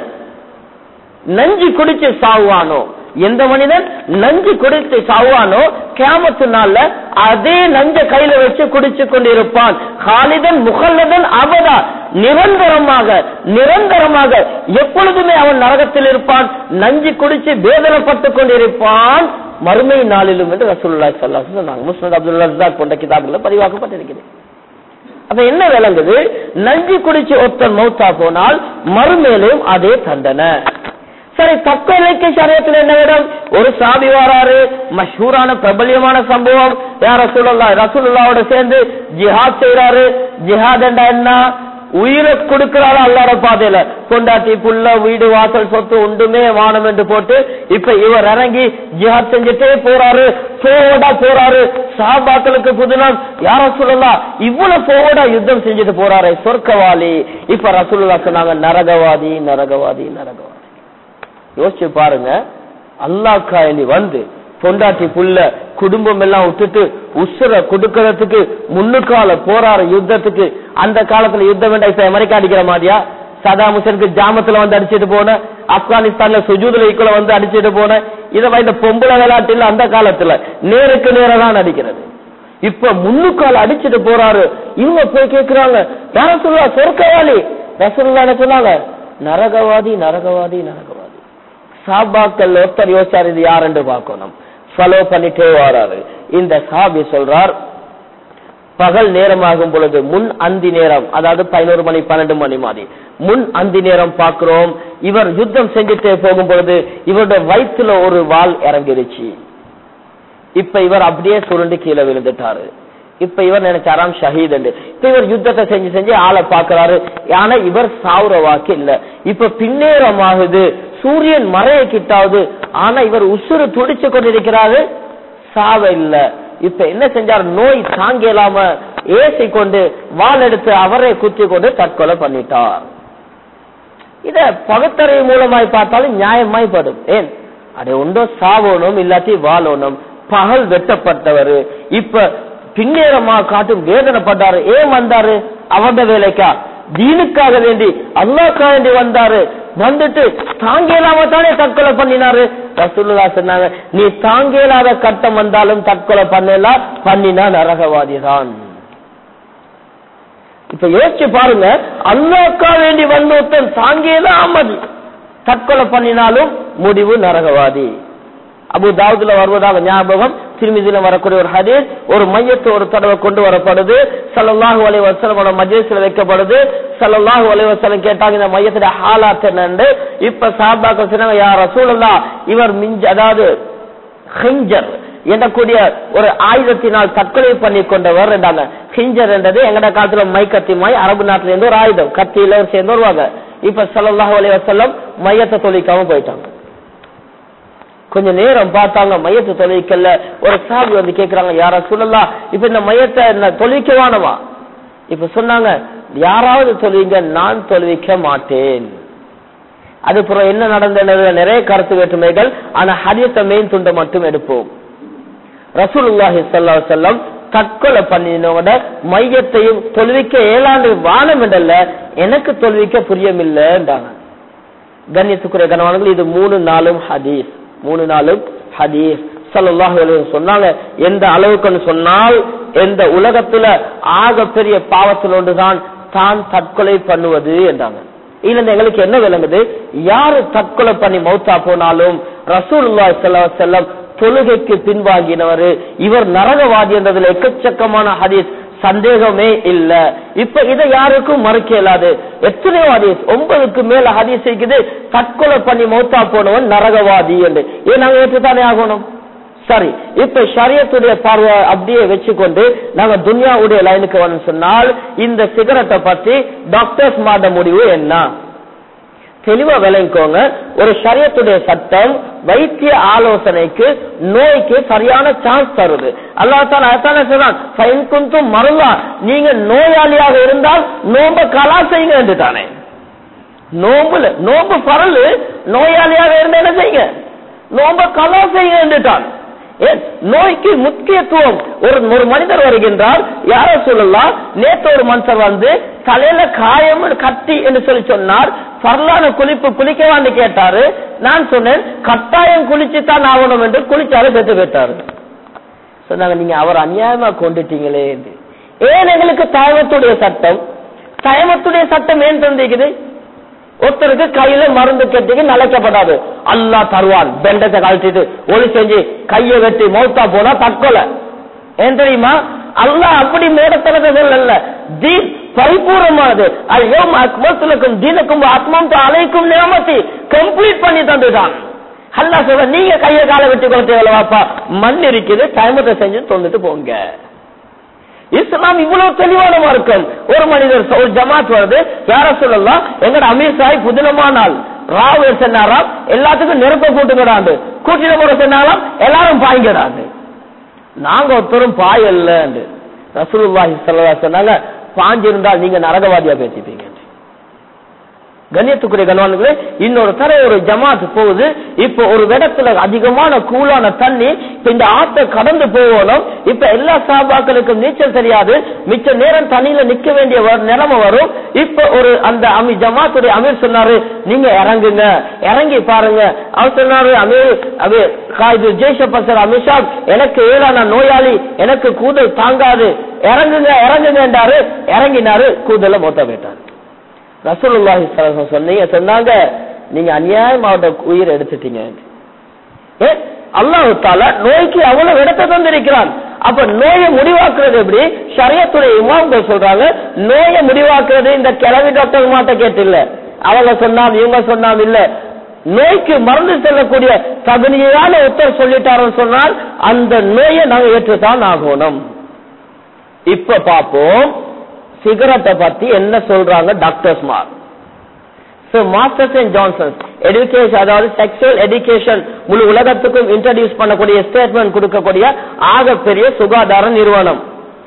நஞ்சு குடிச்சு சாவுவானோ எந்த மனிதன் நஞ்சு குடித்து சாவானோ கேமத்து நாள்ல அதே நஞ்ச கையில வச்சு குடிச்சு கொண்டிருப்பான் காலிதன் முகல்லதன் அவதா நிரந்தரமாக நிரந்தரமாக எப்பொழுதுமே அவன் நரகத்தில் இருப்பான் நஞ்சு குடிச்சு வேதனைப்பட்டு கொண்டிருப்பான் மறுமை நாளிலும் என்று ரசூலுல்லாஹி ஸல்லல்லாஹு அலைஹி சொன்னாங்க முஸ்னத் அப்துல் ரஸாக் போன்ற கிதாபுல பதிவாக்கப்பட்டிருக்கிறது அப்ப என்ன விளங்குது நஞ்சு குடிச்சு ஒருத்தன் மௌத்தா போனால் மறுமேலும் அதே தண்டனை சரி தற்கொலைக்கு சரியத்தில் என்ன இடம் ஒரு சாபி வாராரு மஷூரான பிரபல்யமான சம்பவம் யார் ரசூலுல்லா ரசூலுல்லாவோட சேர்ந்து ஜிஹாத் செய்யறாரு ஜிஹாத் என்றா என்ன உயிரை கொடுக்கிறாரா அல்லாட பாதையில கொண்டாட்டி புள்ள வீடு வாசல் சொத்து ஒன்றுமே வானம் என்று போட்டு இப்ப இவர் இறங்கி ஜிஹாத் செஞ்சுட்டே போறாரு போவடா போறாரு சாபாக்களுக்கு புதுநாள் யார சொல்லலாம் இவ்வளவு போவடா யுத்தம் செஞ்சுட்டு போறாரு சொர்க்கவாளி இப்ப ரசூலுல்லா சொன்னாங்க நரகவாதி நரகவாதி நரகவாதி யோசிச்சு பாருங்க அல்லாஹ் வேண்டி வந்து பொண்டாட்டி புள்ள குடும்பம் எல்லாம் விட்டுட்டு உசுர கொடுக்கறதுக்கு முன்னுக்கால போராற யுத்தத்துக்கு அந்த காலத்துல யுத்தம் வேண்டாம் இப்ப அமெரிக்கா அடிக்கிற மாதிரியா சதாம் ஹுசனுக்கு ஜாமத்துல வந்து அடிச்சிட்டு போன ஆப்கானிஸ்தான்ல சுஜூதுல ஈக்குவல வந்து அடிச்சிட்டு போன இதை இந்த பொம்பளை விளையாட்டுல அந்த காலத்துல நேருக்கு நேரா தான் அடிக்கிறது இப்ப முன்னுக்கால அடிச்சிட்டு போறாரு இவங்க போய் கேக்குறாங்க யார சொல்லுவா சொர்க்கவாளி ரசூலுல்லாஹ் என்ன சொன்னாங்க நரகவாதி நரகவாதி நரகவாதி சாபாக்கள் ஒருத்தர் யோசிச்சார் இது யாருன்னு பார்க்கணும் ஃபாலோ பண்ணிட்டே வராரு இந்த சாபி சொல்றார் பகல் நேரமாகும் பொழுது முன் அந்தி நேரம் அதாவது பதினோரு மணி பன்னெண்டு மணி மாதிரி முன் அந்தி நேரம் பார்க்கிறோம் இவர் யுத்தம் செஞ்சுட்டே போகும் பொழுது இவருடைய வயிற்றுல ஒரு வாள் இறங்கிருச்சு இப்ப இவர் அப்படியே சுருண்டு கீழே விழுந்துட்டாரு இப்ப இவர் நினைச்சாராம் ஷஹீத் என்று இப்ப இவர் யுத்தத்தை செஞ்சு செஞ்சு ஆளை பாக்குறாரு ஆனா இவர் சாவுற வாக்கு இல்ல இப்ப பின்னேரமாகுது சூரியன் மறைய கிட்டாவது ஆனா இவர் உசுறு துடிச்சு கொண்டிருக்கிறாரு சாவ இல்ல இப்ப என்ன செஞ்சார் நோய் தாங்க இயலாம ஏசி கொண்டு வாள் எடுத்து அவரை குத்தி கொண்டு தற்கொலை பண்ணிட்டார் இத பகுத்தறிவு மூலமாய் பார்த்தாலும் நியாயமாய் படும் ஏன் அடே உண்டோ சாவணும் இல்லாட்டி வாழணும் பகல் வெட்டப்பட்டவர் இப்ப பின்னேரமா காட்டும் வேதனைப்பட்டாரு ஏன் வந்தாரு அவத வேலைக்கா தீனுக்காக வேண்டி அல்லாக்காக வேண்டி வந்தாரு வந்துட்டு தாங்கலாம தானே தற்கொலை பண்ணினாரு ரசூலுல்லா சொன்னாங்க நீ தாங்கலாத கட்டம் வந்தாலும் தற்கொலை பண்ணலாம் பண்ணினா நரகவாதி தான் இப்ப யோசிச்சு பாருங்க அல்லாக்கா வேண்டி வந்த ஒருத்தன் தாங்கலாமல் தற்கொலை பண்ணினாலும் முடிவு நரகவாதி அபு தாவூதுல வருவதாக ஞாபகம் திருமிதியில வரக்கூடிய ஒரு ஹதீஸ் ஒரு மையத்தை ஒரு தடவை கொண்டு வரப்படுது சல்லல்லாஹு அலைஹி வஸல்லமோட மஜ்லிஸ்ல வைக்கப்படுது சல்லல்லாஹு அலைஹி வஸல்லம் கேட்டாங்க இந்த மையத்துடைய ஹாலாத் என்னன்னு இப்ப சாபாக்கள் சொன்னாங்க யா ரசூலுல்லாஹ் இவர் மிஞ்ச அதாவது ஹிஞ்சர் எனக்கூடிய ஒரு ஆயுதத்தினால் தற்கொலை பண்ணி கொண்டவர் என்றாங்க ஹிஞ்சர் என்றது எங்கட காலத்துல மை கத்தி மாய் அரபு நாட்டுல இருந்து ஒரு ஆயுதம் கத்தியில சேர்ந்து வருவாங்க இப்ப சல்லல்லாஹு அலைஹி வஸல்லம் மையத்தை தொழிக்காம போயிட்டாங்க கொஞ்ச நேரம் பார்த்தாங்க மையத்தை தொலைக்கல ஒரு சாபி வந்து கேக்குறாங்க யாரா சொல்லலாம் இப்ப இந்த மையத்தை என்ன தொலைக்கவானவா இப்ப சொன்னாங்க யாராவது தொழுவீங்க நான் தொழுவிக்க மாட்டேன் அதுக்கப்புறம் என்ன நடந்தது நிறைய கருத்து வேற்றுமைகள் ஆனா ஹரியத்தை மெயின் துண்டை மட்டும் எடுப்போம் ரசூலுல்லாஹி ஸல்லல்லாஹு அலைஹி வஸல்லம் தற்கொலை பண்ணினோட மையத்தையும் தொழுவிக்க ஏழாண்டு வானம் என்றல்ல எனக்கு தொழுவிக்க புரியமில்லைன்றாங்க கண்ணியத்துக்குரிய கணவான்கள் இது மூணு நாளும் ஹதீஸ் மூணு நாளும் ஹதீஸ் ஸல்லல்லாஹு அலைஹி வஸல்லம் சொன்னாங்க எந்த அளவுக்குன்னு சொன்னால் எந்த உலகத்துல ஆக பெரிய பாவத்தில் ஒன்றுதான் தான் தற்கொலை பண்ணுவது என்றாங்க இதுல எங்களுக்கு என்ன விளங்குது யாரு தற்கொலை பண்ணி மௌத்தா போனாலும் ரசூலுல்லாஹி ஸல்லல்லாஹு அலைஹி வஸல்லம் தொழுகைக்கு பின்வாங்கினவர் இவர் நரகவாதி என்றதுல எக்கச்சக்கமான ஹதீஸ் சந்தேகமே இல்ல இப்ப இதை யாருக்கும் மறுக்க இயலாது எத்தனையோ ஹதீஸ் ஒன்பதுக்கு மேல ஹதீஸ் இருக்குது தற்கொலை பண்ணி மௌத்தா போனவன் நரகவாதி என்று ஏன் நாங்க ஏற்றுத்தானே ஆகணும் சரி இப்ப ஷரியத்துடைய பார்வை அப்படியே வச்சுக்கொண்டு நாங்க துன்யாவுடைய லைனுக்கு வந்து சொன்னால் இந்த சிகரெட்டை பத்தி டாக்டர்ஸ் மாத முடிவு என்ன தெளிவா விளங்கிக்கோங்க ஒரு ஷரியத்துடைய சட்டம் வைத்திய ஆலோசனைக்கு நோய்க்கு சரியான சான்ஸ் தருது அல்லா தால அதான சொல்றான் ஃபைன் குந்தும் மருளா நீங்க நோயாளியாக இருந்தால் நோம்ப கலா செய்யுங்க என்று தானே நோம்புல நோம்பு பரலு நோயாளியாக இருந்தா என்ன செய்யுங்க நோம்ப கலா செய்யுங்க என்றுட்டான் ஏன் நோய்க்கு முக்கியத்துவம் ஒரு ஒரு மனிதர் வருகின்றார் யார சொல்லலாம் நேற்று ஒரு மனுஷர் வந்து தலையில காயம் கட்டி என்று சொல்லி சொன்னார் பரலான குளிப்பு குளிக்கவான்னு கேட்டாரு நான் சொன்னேன் கட்டாயம் குளிச்சுத்தான் ஆகணும் என்று குளிச்சாரு பெற்று போயிட்டாரு சொன்னாங்க நீங்க அவர் அநியாயமா கொண்டுட்டீங்களே என்று ஏன் எங்களுக்கு தயமத்துடைய சட்டம் தயமத்துடைய சட்டம் ஏன் தந்திக்குது ஒருத்தருக்கு கையில மருந்து கட்டிக்கு நலைக்கப்படாது அல்லா தருவான் பெண்டத்தை கழட்டிட்டு ஒளி செஞ்சு கையை வெட்டி மௌத்தா போனா தற்கொலை ஏன் தெரியுமா அல்லாஹ் அப்படி மேடத்தனத்தை சொல்லல தீன் பரிபூர்ணமானது ஐயோ அக்மத்துலக்கும் தீனக்கும் ஆத்மம் அலைக்கும் நியமத்தி கம்ப்ளீட் பண்ணி தந்துட்டான் அல்லா சொல்ற நீங்க கையை காலை வெட்டி கொள்ள தேவையில்லவாப்பா மண் இருக்குது டைமத்தை செஞ்சு தொண்டுட்டு போங்க இஸ்லாம் இவ்வளவு தெளிவான மார்க்கம் ஒரு மனிதர் ஒரு ஜமாத் வருது யார சொல்லலாம் எங்கட அமீர் சாஹிப் புதினமானால் ராவ் சொன்னாராம் எல்லாத்துக்கும் நெருப்ப கூட்டுங்கடாண்டு கூட்டின முறை சொன்னாலாம் எல்லாரும் பாய்ங்கடாண்டு நாங்க ஒருத்தரும் பாயல்ல ரசூலுல்லாஹி ஸல்லல்லாஹு சொன்னாங்க பாஞ்சிருந்தால் நீங்க நரகவாதியா பேசிப்பீங்க கண்ணியத்துக்குரிய கணவான்களே இன்னொரு தர ஒரு ஜமாத் போகுது இப்போ ஒரு இடத்துல அதிகமான கூலான தண்ணி இப்ப இந்த ஆத்த கடந்து போகணும் இப்ப எல்லா சாபாக்களுக்கும் நீச்சல் தெரியாது மிச்ச நேரம் தண்ணியில நிக்க வேண்டிய வ- நிலைமை வரும் இப்ப ஒரு அந்த அமி ஜமாத்துடைய அமீர் சொன்னாரு நீங்க இறங்குங்க இறங்கி பாருங்க அவர் சொன்னாரு அமீர் அமீர் காய்து ஜெய்ஷப்பா சார் அமித்ஷா எனக்கு ஏழான நோயாளி எனக்கு கூதல் தாங்காது இறங்குங்க இறங்குங்க என்றாரு இறங்கினாரு கூதல மொத்த போயிட்டாரு ரசூலுல்லாஹி ஸல்லல்லாஹு அலைஹி சொன்னீங்க சொன்னாங்க நீங்க அநியாயம் அவட உயிரை எடுத்துட்டீங்க ஏ அல்லாஹ் தாலா நோய்க்கு அவ்வளவு இடத்தை தந்திருக்கிறான் அப்ப நோயை முடிவாக்குறது எப்படி ஷரியத்துடைய இமாம்கள் சொல்றாங்க நோயை முடிவாக்குறது இந்த கிளவி டாக்டர் மாட்ட கேட்டு இல்ல அவங்க சொன்னாம் இவங்க சொன்னாம் இல்ல நோய்க்கு மருந்து செல்லக்கூடிய தகுதியான உத்தர் சொல்லிட்டாருன்னு சொன்னால் அந்த நோயை நாங்க ஏற்றுத்தான் ஆகணும் இப்ப பாப்போம் சிகரெட்டை பத்தி என்ன சொல்றாங்க டாக்டர்ஸ் மார் So, Masters and Johnsons, education, அதாவது செக்ஷுவல் education முழு உலகத்துக்கும் இன்ட்ரடியூஸ் பண்ணக்கூடிய ஸ்டேட்மெண்ட் கொடுக்கக்கூடிய ஆகப்பெரிய சுகாதார நிறுவனம்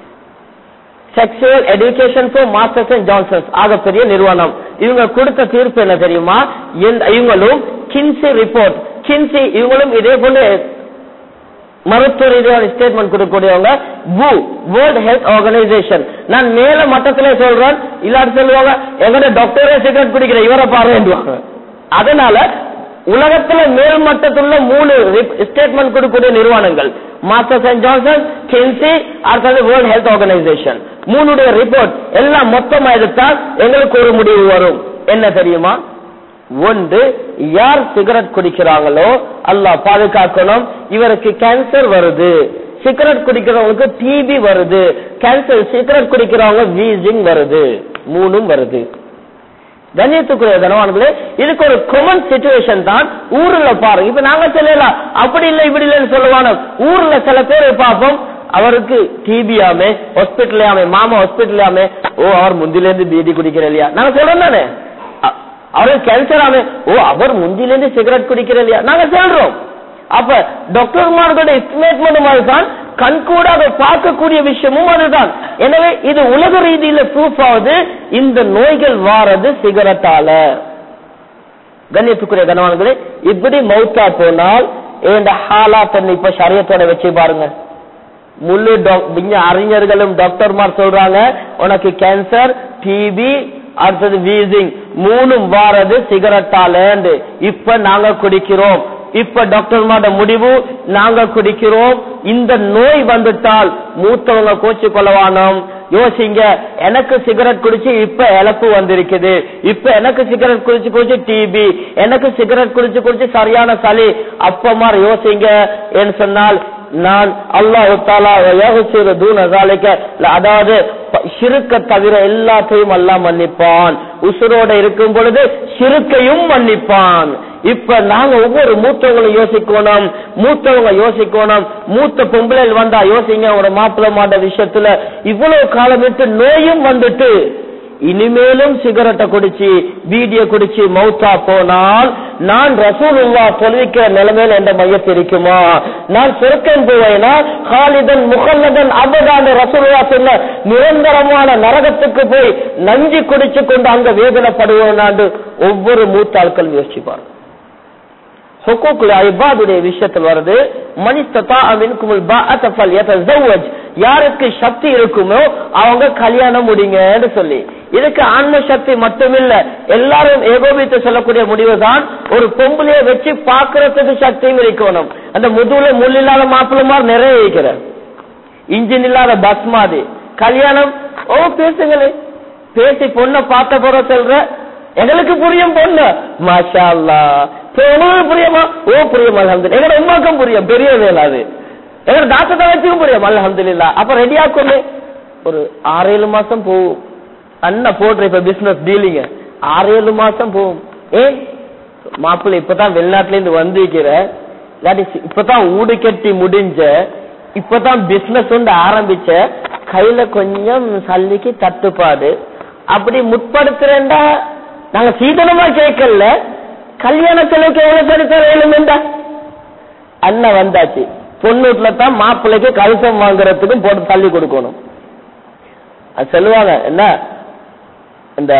sexual education for Masters and Johnsons ஆகப்பெரிய நிறுவனம் இவங்க கொடுத்த தீர்ப்பு என்ன தெரியுமா இந்த- இவங்களும் கின்சி ரிப்போர்ட் கின்சி இவங்களும் இதே போல மருத்துவ ரீதியான ஸ்டேட்மெண்ட் கொடுக்கக்கூடியவங்க வு வேர்ல்ட் ஹெல்த் ஆர்கனைசேஷன் நான் மேல மட்டத்திலே சொல்றேன் இல்லாட்டி சொல்லுவாங்க எங்கட டாக்டரே சிகரெட் குடிக்கிற இவரை பாருவாங்க அதனால உலகத்துல மேல் மட்டத்துள்ள மூணு ஸ்டேட்மெண்ட் கொடுக்கக்கூடிய நிறுவனங்கள் மாஸ்டர்ஸ் அண்ட் ஜான்சன் கென்சி அடுத்தது வேர்ல்ட் ஹெல்த் ஆர்கனைசேஷன் மூணுடைய ரிப்போர்ட் எல்லாம் மொத்தமா எடுத்தால் எங்களுக்கு ஒரு முடிவு வரும் என்ன தெரியுமா ஒன்று யார் சிகரெட் குடிக்கிறாங்களோ அல்லாஹ் பாதுகாக்கணும் இவருக்கு கேன்சர் வருது சிகரெட் குடிக்கிறவங்களுக்கு டிபி வருது கேன்சர் சிகரெட் குடிக்கிறவங்க வீசிங் வருது மூணும் வருது கண்ணியத்துக்குரிய கனவான்களே இதுக்கு ஒரு கொமன் சுச்சுவேஷன் தான் ஊர்ல பாருங்க இப்ப நாங்க சொல்லலாம் அப்படி இல்லை இப்படி இல்லைன்னு சொல்லுவாங்க ஊர்ல சில பேர் பார்ப்போம் அவருக்கு டிபியாமே ஹாஸ்பிட்டலாமே மாமா ஹாஸ்பிட்டலாமே ஓ அவர் முந்தில இருந்து பீடி குடிக்கிற இல்லையா நாங்க சொல்றோம் தானே அ- அவருக்கு கேன்சர் ஆமே ஓ அவர் முந்தில இருந்து சிகரெட் குடிக்கிற இல்லையா நாங்க சொல்றோம் அப்ப டாக்டர்மார்களோட எஸ்டிமேட்மெண்ட் மாதிரி தான் கண்கூடாக பார்க்கக்கூடிய விஷயமும் அதுதான் எனவே இது உலக ரீதியில ப்ரூஃப் ஆகுது இந்த நோய்கள் வாரது சிகரெட்டால கண்ணியத்துக்குரிய கனவான்களே இப்படி மௌத்தா போனால் இந்த ஹாலாத் இப்ப சரியத்தோட வச்சு பாருங்க முழு doc- விஞ்ஞ- அறிஞர்களும் டாக்டர்மார் சொல்றாங்க உனக்கு கேன்சர் டிபி அடுத்தது வீசிங் மூணும் வாரது சிகரெட்டால இப்ப நாங்க குடிக்கிறோம் இப்ப டாக்டர்மாட முடிவு நாங்க குடிக்கிறோம் இந்த நோய் வந்துட்டால் மூத்தவங்க கோச்சு கொள்ளவானோம் யோசிங்க எனக்கு சிகரெட் குடிச்சு இப்ப இழப்பு வந்திருக்குது இப்ப எனக்கு சிகரெட் குடிச்சு குடிச்சு டிபி எனக்கு சிகரெட் குடிச்சு குடிச்சு சரியான சளி அப்பமா யோசிங்க என்று சொன்னால் நான் அல்லாஹு தாலா யகுசிறு தூன ஸாலிக. அதாவது ப- ஷிருக்க தவிர எல்லாத்தையும் அல்லாஹ் மன்னிப்பான் உசுரோட இருக்கும் பொழுது ஷிருக்கையும் மன்னிப்பான் இப்ப நாங்க ஒவ்வொரு மூத்தவங்களும் யோசிக்கணும் மூத்தவங்க யோசிக்கணும் மூத்த பொம்பளைகள் வந்தா யோசிங்க ஒரு மாப்பிள்ளை மாட்ட விஷயத்துல இவ்வளவு காலம் விட்டு நோயும் வந்துட்டு இனிமேலும் சிகரெட்டை குடிச்சு பீடிய குடிச்சு மௌத்தா போனால் நான் ரசூலுல்லா தொழுவிக்கிற நிலைமையில என்ற மையத்து இருக்குமா நான் சொர்க்கம் போவேனா ஹாலிதன் முகல்லதன் அபதான் ரசூலுல்லா சொன்ன நிரந்தரமான நரகத்துக்கு போய் நஞ்சு குடிச்சு கொண்டு அங்க வேதனைப்படுவோனாண்டு ஒவ்வொரு மூத்த ஆட்கள் யோசிப்பார் ஹுக்கூக்குல் ஐபாதுடைய விஷயத்தில் வருது மனிஸ்ததா மின்குமுல் பாஅத ஃபல்யதஸவ்வஜ் யாருக்கு சக்தி இருக்குமோ அவங்க கல்யாணம் முடிங்கன்னு சொல்லி இதுக்கு ஆன்ம சக்தி மட்டுமில்ல எல்லாரும் ஏகோபித்து சொல்லக்கூடிய முடிவுதான் ஒரு பொம்பளைய வச்சு பாக்குறதுக்கு சக்தியும் இருக்கணும் அந்த முதுகுல முள் இல்லாத மாப்பிள்ளமார் நிறைய இருக்கிற இன்ஜின் இல்லாத பஸ் மாதிரி கல்யாணம் ஓ பேசுங்களே பேசி பொண்ணை பார்த்த போற சொல்ற எங்களுக்கு புரியும் பொண்ணு மாஷா அல்லா உங்களுக்கு புரியுமா ஓ புரியும் அல்ஹம்துலில்லாஹ் எங்களோட உமாக்கும் புரியும் பெரிய வேலை அது எங்களோட டாக்டர் வச்சுக்கும் புரியும் அல்ஹம்துலில்லாஹ் அப்ப ரெடி ஆக்குமே ஒரு ஆறு ஏழு மாசம் போகும் அண்ணா போடுற இப்ப பிசினஸ் டீலிங்க ஆறு ஏழு மாசம் போகும் ஏன் மாப்பிள்ளை இப்பதான் வெளிநாட்டுல இருந்து வந்திருக்கிற இல்லாட்டி சி- இப்பதான் ஊடு கட்டி முடிஞ்ச இப்பதான் பிசினஸ் வந்து ஆரம்பிச்ச கையில கொஞ்சம் சல்லிக்கு தட்டுப்பாடு அப்படி முற்படுத்துறேன்டா நாங்க சீதனமா கேட்கல கல்யாண செலவுக்கு எவ்வளவு பெருசா வேணுமெண்டா அண்ணன் வந்தாச்சு பொண்ணூட்ல தான் மாப்பிள்ளைக்கு கலசம் வாங்குறதுக்கும் போட்டு தள்ளி கொடுக்கணும் அது சொல்லுவாங்க என்ன இந்த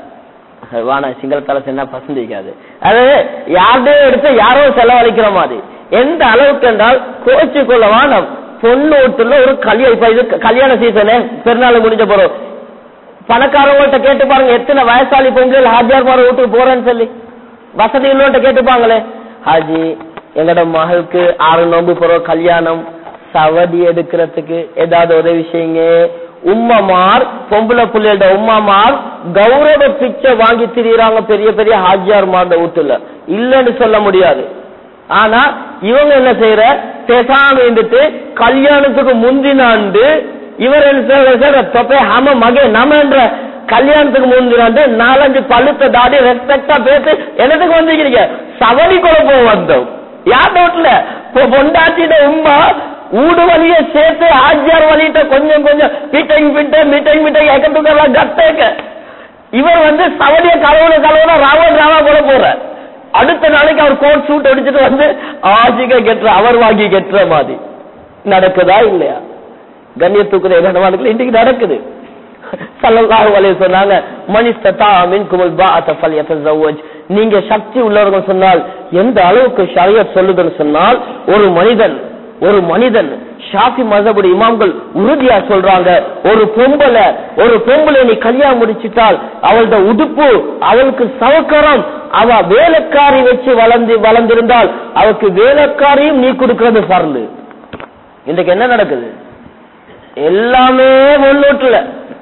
வான சிங்களத்தால என்ன பசந்திக்காது அது யார்டே எடுத்து யாரோ செலவழிக்கிற மாதிரி எந்த அளவுக்கு என்றால் கோச்சு கொள்ள வானம் பொண்ணு வீட்டுல ஒரு கல்யாணம் இப்ப இது கல்யாண சீசனு பெருநாள் முடிஞ்ச போறோம் பணக்காரவங்கள்ட்ட கேட்டு பாருங்க எத்தனை வயசாளி பொங்கல் ஹாஜியார் மாற வீட்டுக்கு போறேன்னு சொல்லி வசதி உள்ளவன்ட்ட கேட்டுப்பாங்களே ஹாஜி எங்கட மகளுக்கு ஆறு நோம்பு போறோம் கல்யாணம் சவடி எடுக்கிறதுக்கு ஏதாவது உதவி செய்யுங்க உம்மமார் பொம்பளை புள்ளையோட உம்மமார் கௌரவ பிச்சை வாங்கி திரியுறாங்க பெரிய பெரிய ஹாஜியார் மாத வீட்டுல இல்லைன்னு சொல்ல முடியாது ஆனா இவங்க என்ன செய்யற பேசாம இருந்துட்டு கல்யாணத்துக்கு முந்தின ஆண்டு இவர் என்ன செய்யற தொப்பை ஹம மகே நமன்ற கல்யாணத்துக்கு முந்தினாண்டு நாலஞ்சு பழுத்த தாடி ரெஸ்பெக்டா பேசி என்னத்துக்கு வந்திருக்கீங்க சவடி குழப்பம் வந்தோம் யார் வீட்டுல இப்போ பொண்டாட்டிட உமா ஊடு வழிய சேர்த்து ஆஜியார் வழியிட்ட கொஞ்சம் கொஞ்சம் மீட்டிங் பிட்ட மீட்டிங் மீட்டிங் எக்கத்துக்கெல்லாம் கட்டேக்க இவர் வந்து சவடிய கலவுன கலவுன ராவன் ராவா போல போற அடுத்த நாளைக்கு அவர் கோட் சூட் அடிச்சுட்டு வந்து ஆசிக்க கெட்டுற அவர் வாங்கி கெட்டுற மாதிரி நடக்குதா இல்லையா கண்ணியத்துக்குரிய கனவாளுக்கு இன்னைக்கு நடக்குது சல்லல்லாஹு அலைஹி சொன்னாங்க மனிஸ்ததா மின்குமுல் பாஅத ஃபல்யதஸவ்வஜ் நீங்க சக்தி உள்ளவர்கள் சொன்னால் எந்த அளவுக்கு ஷரியத் சொல்லுதுன்னு சொன்னால் ஒரு மனிதன் ஒரு மனிதன் ஷாஃபி மதபடி இமாம்கள் உறுதியா சொல்றாங்க ஒரு பொம்பளை ஒரு பொம்பளை நீ கல்யாணம் முடிச்சிட்டால் அவளோட உடுப்பு அவளுக்கு சவக்கரம் அவ வேலைக்காரி வச்சு வளர்ந்து வளர்ந்திருந்தால் அவளுக்கு வேலைக்காரியும் நீ கொடுக்கறது பரந்து இன்றைக்கு என்ன நடக்குது எல்லாமே முன்னூட்டுல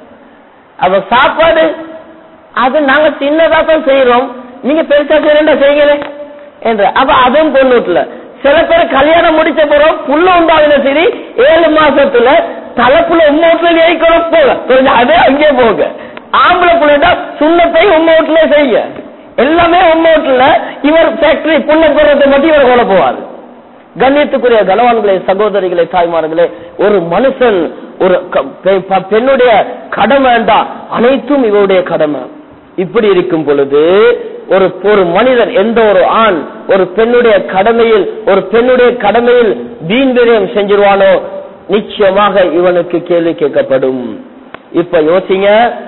அவ சாப்பாடு அது நாங்க சின்னதா தான் செய்யறோம் நீங்க பெருசா செய்யறா செய்யுங்களே என்ற அப்ப அதுவும் பொண்ணூட்டுல சில பேர் கல்யாணம் முடிச்ச போறோம் புள்ள உண்டாவின சரி ஏழு மாசத்துல தலைப்புல உங்க வீட்டுல ஜெயிக்கணும் போக கொஞ்சம் அதே அங்கே போக ஆம்பளை புள்ளிட்டா சுண்ணத்தை உங்க வீட்டுல செய்ய எல்லாமே உங்க வீட்டுல இவர் ஃபேக்டரி புண்ண போறதை மட்டும் இவர் கொலை போவார் கண்ணியத்துக்குரிய கனவான்களே சகோதரிகளே தாய்மார்களே ஒரு மனுஷன் ஒரு க- பெ- ப- பெண்ணுடைய கடமை வேண்டாம் அனைத்தும் இவருடைய கடமை இப்படி இருக்கும் பொழுது ஒரு ஒரு மனிதன் எந்த ஒரு ஆண் ஒரு பெண்ணுடைய கடமையில் ஒரு பெண்ணுடைய கடமையில் வீண் விரயம் செஞ்சிருவானோ நிச்சயமாக இவனுக்கு கேள்வி கேட்கப்படும் இப்ப யோசிங்க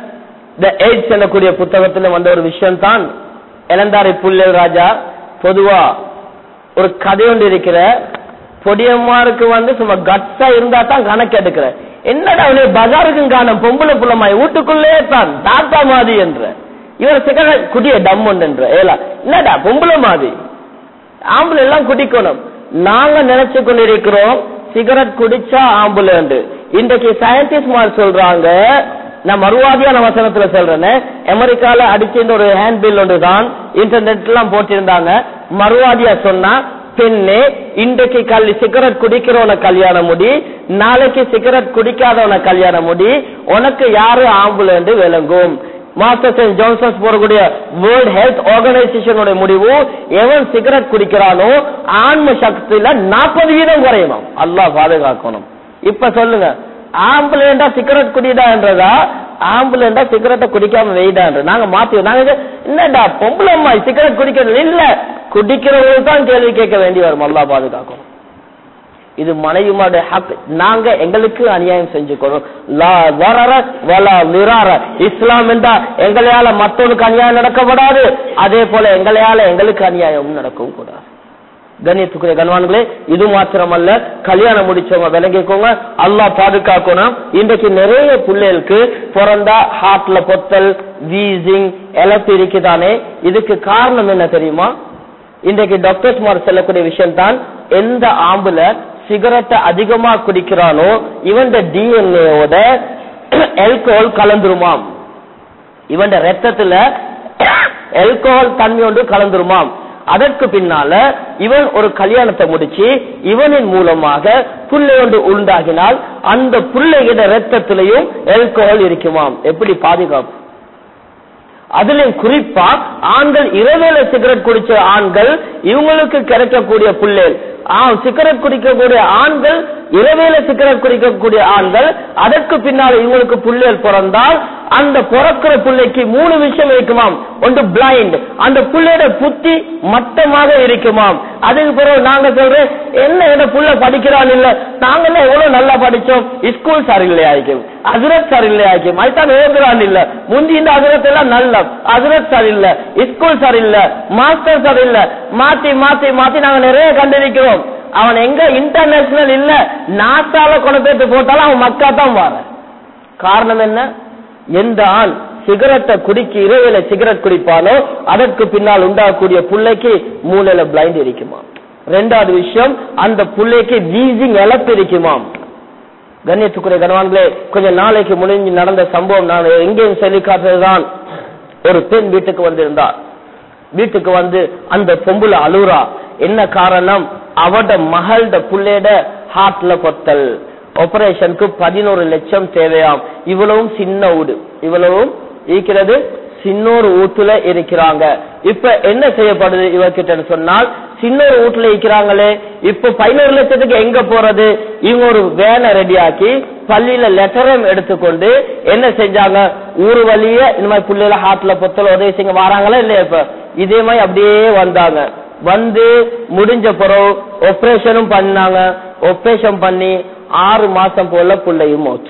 த எய்ட்ஸ் எனக்கூடிய புத்தகத்துல வந்த ஒரு விஷயம் தான் இளந்தாரை புல்லல் ராஜா பொதுவா ஒரு கதை ஒன்று இருக்கிற பொடியம்மாருக்கு வந்து சும்மா கட்ஸா இருந்தா தான் கணக்கு எடுக்கிற என்னடா அவனே பஜாருக்கும் காணும் பொம்பளை புள்ளமாய் வீட்டுக்குள்ளே தான் தாத்தா மாதிரி என்ற இவர் சிகரெட் குடிய டம் என்ற ஏலா என்னடா பொம்பளை மாதிரி ஆம்பளை எல்லாம் குடிக்கணும் நாங்க நினைச்சு கொண்டிருக்கிறோம் சிகரெட் குடிச்சா ஆம்புலண்டு இன்றைக்கு சயின்டிஸ்ட் மாதிரி சொல்றாங்க நான் மறுவாதியான வசனத்துல சொல்றேன் அமெரிக்கால அடிச்சிருந்த ஒரு ஹேண்ட் பில் ஒன்று தான் இன்டர்நெட் எல்லாம் போட்டிருந்தாங்க மறுவாதியா சொன்னா பெண்ணே இன்றைக்கு கல் சிகரெட் குடிக்கிறவன கல்யாணம் முடி நாளைக்கு சிகரெட் குடிக்காதவன கல்யாணம் முடி உனக்கு யாரு ஆம்புலண்டு விளங்கும் மாஸ்டர் சென்ட் ஜான்சன்ஸ் போறக்கூடிய வேர்ல்ட் ஹெல்த் ஆர்கனைசேஷனோட முடிவு எவன் சிகரெட் குடிக்கிறானோ ஆன்ம சக்தியில நாற்பது வீதம் குறையணும் அல்லாஹ் பாதுகாக்கணும் இப்ப சொல்லுங்க ஆம்புலண்டா சிகரெட் குடிதான்றதா ஆம்புலண்டா சிகரெட்டை குடிக்காம வெயிடான்ற நாங்க மாத்தி நாங்க என்னடா பொம்பளை அம்மா சிகரெட் குடிக்கிறது இல்ல குடிக்கிறவங்க தான் கேள்வி கேட்க வேண்டி வரும் அல்லாஹ் பாதுகாக்கணும் இது மனைவிமாருடைய ஹக் நாங்க எங்களுக்கு அநியாயம் செஞ்சுக்கணும் லா வரர வலா விரார இஸ்லாம் என்றா எங்களையால மற்றவனுக்கு அநியாயம் நடக்கப்படாது அதே போல எங்களையால எங்களுக்கு அநியாயம் நடக்கவும் கூடாது கண்ணியத்துக்குரிய கண்வான்களே இது மாத்திரமல்ல கல்யாணம் முடிச்சவங்க விளங்கிக்கோங்க அல்லாஹ் பாதுகாக்கணும் இன்றைக்கு நிறைய பிள்ளைகளுக்கு பிறந்தா ஹார்ட்ல பொத்தல் வீசிங் எலப்பு இருக்குதானே இதுக்கு காரணம் என்ன தெரியுமா இன்றைக்கு டாக்டர்ஸ் மார் சொல்லக்கூடிய விஷயம் தான் எந்த ஆம்புல சிகரெட்டை அதிகமா குடிக்கிறானோ இவன் டிஎன்ஏவோட ஆல்கோஹால் கலந்துருமாம் இவன் ரத்தத்துல ஆல்கோஹால் தன்மை ஒன்று கலந்துருமாம் அதற்கு பின்னால இவன் ஒரு கல்யாணத்தை முடிச்சு இவனின் மூலமாக புள்ளை ஒன்று உண்டாகினால் அந்த புள்ளைகிட ரத்தத்திலையும் ஆல்கோஹால் இருக்குமாம் எப்படி பாதுகாப்பு அதுலயும் குறிப்பா ஆண்கள் இரவேல சிகரெட் குடிச்ச ஆண்கள் இவங்களுக்கு கிடைக்கக்கூடிய புள்ளேல் சிகரெட் குடிக்கக்கூடிய ஆண்கள் இரவேல சிகரெட் குடிக்கக்கூடிய ஆண்கள் அதற்கு பின்னால் இவங்களுக்கு புள்ளேல் பிறந்தால் அந்த பிறக்கிற பிள்ளைக்கு மூணு விஷயம் இருக்குமாம் ஒன்று பிளைண்ட் அந்த புள்ளையோட புத்தி மட்டமாக இருக்குமாம் அதுக்கு பிறகு நாங்க சொல்றேன் என்ன என்ன புள்ள படிக்கிறான் இல்ல நாங்களே எவ்வளவு நல்லா படிச்சோம் ஸ்கூல் சரியில்லையாக்கும் அசுரத் சரியில்லையாக்கும் அதுதான் எழுதுறான் இல்ல முந்தி இந்த அசுரத் எல்லாம் நல்ல அசுரத் சரியில்லை ஸ்கூல் சரியில்லை மாஸ்டர் சரியில்லை மாத்தி மாத்தி மாத்தி நாங்க நிறைய கண்டிருக்கிறோம் அவன் எங்க இன்டர்நேஷனல் இல்ல நாசால கொண்டு போயிட்டு போட்டாலும் அவன் மக்கா தான் வார காரணம் என்ன எந்த ஆண் சிகரெட்டை குடிக்க இரவில சிகரெட் குடிப்பானோ அதற்கு பின்னால் உண்டாகக்கூடிய புள்ளைக்கு மூளையில பிளைண்ட் இருக்குமா ரெண்டாவது விஷயம் அந்த புள்ளைக்கு வீசிங் இழப்பு இருக்குமாம் கண்ணியத்துக்குரிய கனவான்களே கொஞ்சம் நாளைக்கு முடிஞ்சு நடந்த சம்பவம் நான் எங்கேயும் சொல்லி காட்டுறதுதான் ஒரு பெண் வீட்டுக்கு வந்திருந்தார் வீட்டுக்கு வந்து அந்த பொம்புல அழுறா என்ன காரணம் அவட மகளோட புள்ளையோட ஹார்ட்ல பொத்தல் ஆபரேஷனுக்கு பதினோரு லட்சம் தேவையாம் இவ்வளவும் சின்ன வீடு இவ்வளவும் இருக்கிறது சின்னொரு வீட்டுல இருக்கிறாங்க இப்ப என்ன செய்யப்படுது இவர்கிட்ட சொன்னால் சின்னொரு வீட்டுல இருக்கிறாங்களே இப்ப பதினோரு லட்சத்துக்கு எங்க போறது இவங்க ஒரு வேனை ரெடியாக்கி பள்ளியில லெட்டரும் எடுத்துக்கொண்டு என்ன செஞ்சாங்க ஊரு வழிய இந்த மாதிரி பிள்ளைல ஹார்ட்ல பொத்தல் உதவி செய்ய வராங்களா இல்லையா இப்ப இதே மாதிரி அப்படியே வந்தாங்க வந்து முடிஞ்ச பிறகு ஆபரேஷனும் பண்ணாங்க ஆபரேஷன் பண்ணி ஆறு மாசம் போல பிள்ளையும் மோச்சு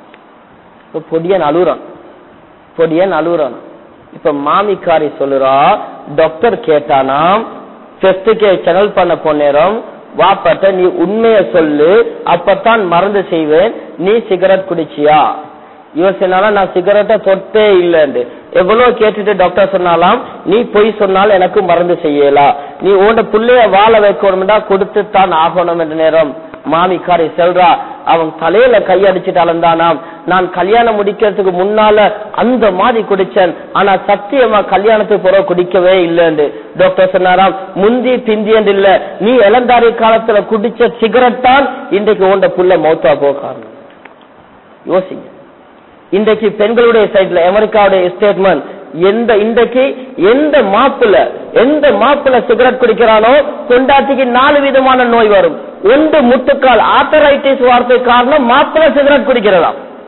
பொடியன் அழுறான் பொடியன் அழுறான் இப்ப மாமிக்காரி சொல்லுறா டாக்டர் கேட்டானாம் டெஸ்டுக்கு சேனல் பண்ண போனேரம் வாப்பட்ட நீ உண்மைய சொல்லு அப்பத்தான் மறந்து செய்வேன் நீ சிகரெட் குடிச்சியா இவர் சொன்னால நான் சிகரெட்டை தொட்டே இல்லைன்னு எவ்வளவு கேட்டுட்டு டாக்டர் சொன்னாலாம் நீ பொய் சொன்னால் எனக்கு மருந்து செய்யலாம் நீ உன்ட புள்ளைய வாழ வைக்கணும்டா கொடுத்து தான் ஆகணும் என்ற நேரம் மாமிக்காரி செல்றா அவன் தலையில கையடிச்சிட்டு அளந்தானாம் நான் கல்யாணம் முடிக்கிறதுக்கு முன்னால அந்த மாதிரி குடிச்சேன் ஆனா சத்தியமா கல்யாணத்துக்கு பிறகு குடிக்கவே இல்லைன்னு டாக்டர் சொன்னாராம் முந்தி பிந்தி என்று இல்ல நீ இளந்தாரி காலத்துல குடிச்ச சிகரெட் தான் இன்றைக்கு உண்ட புள்ள மௌத்தா போக காரணம் யோசிங்க இன்றைக்கு பெண்களுடைய சைட்ல அமெரிக்காவுடைய ஸ்டேட்மெண்ட் எந்த இன்றைக்கு எந்த மாப்புல எந்த மாப்புல சிகரெட் குடிக்கிறானோ கொண்டாட்டிக்கு நாலு விதமான நோய் வரும் ஒன்று முட்டுக்கால் ஆத்தரைட்டிஸ் வார்த்தை காரணம் மாப்பிள சிகரெட் குடிக்கிறதா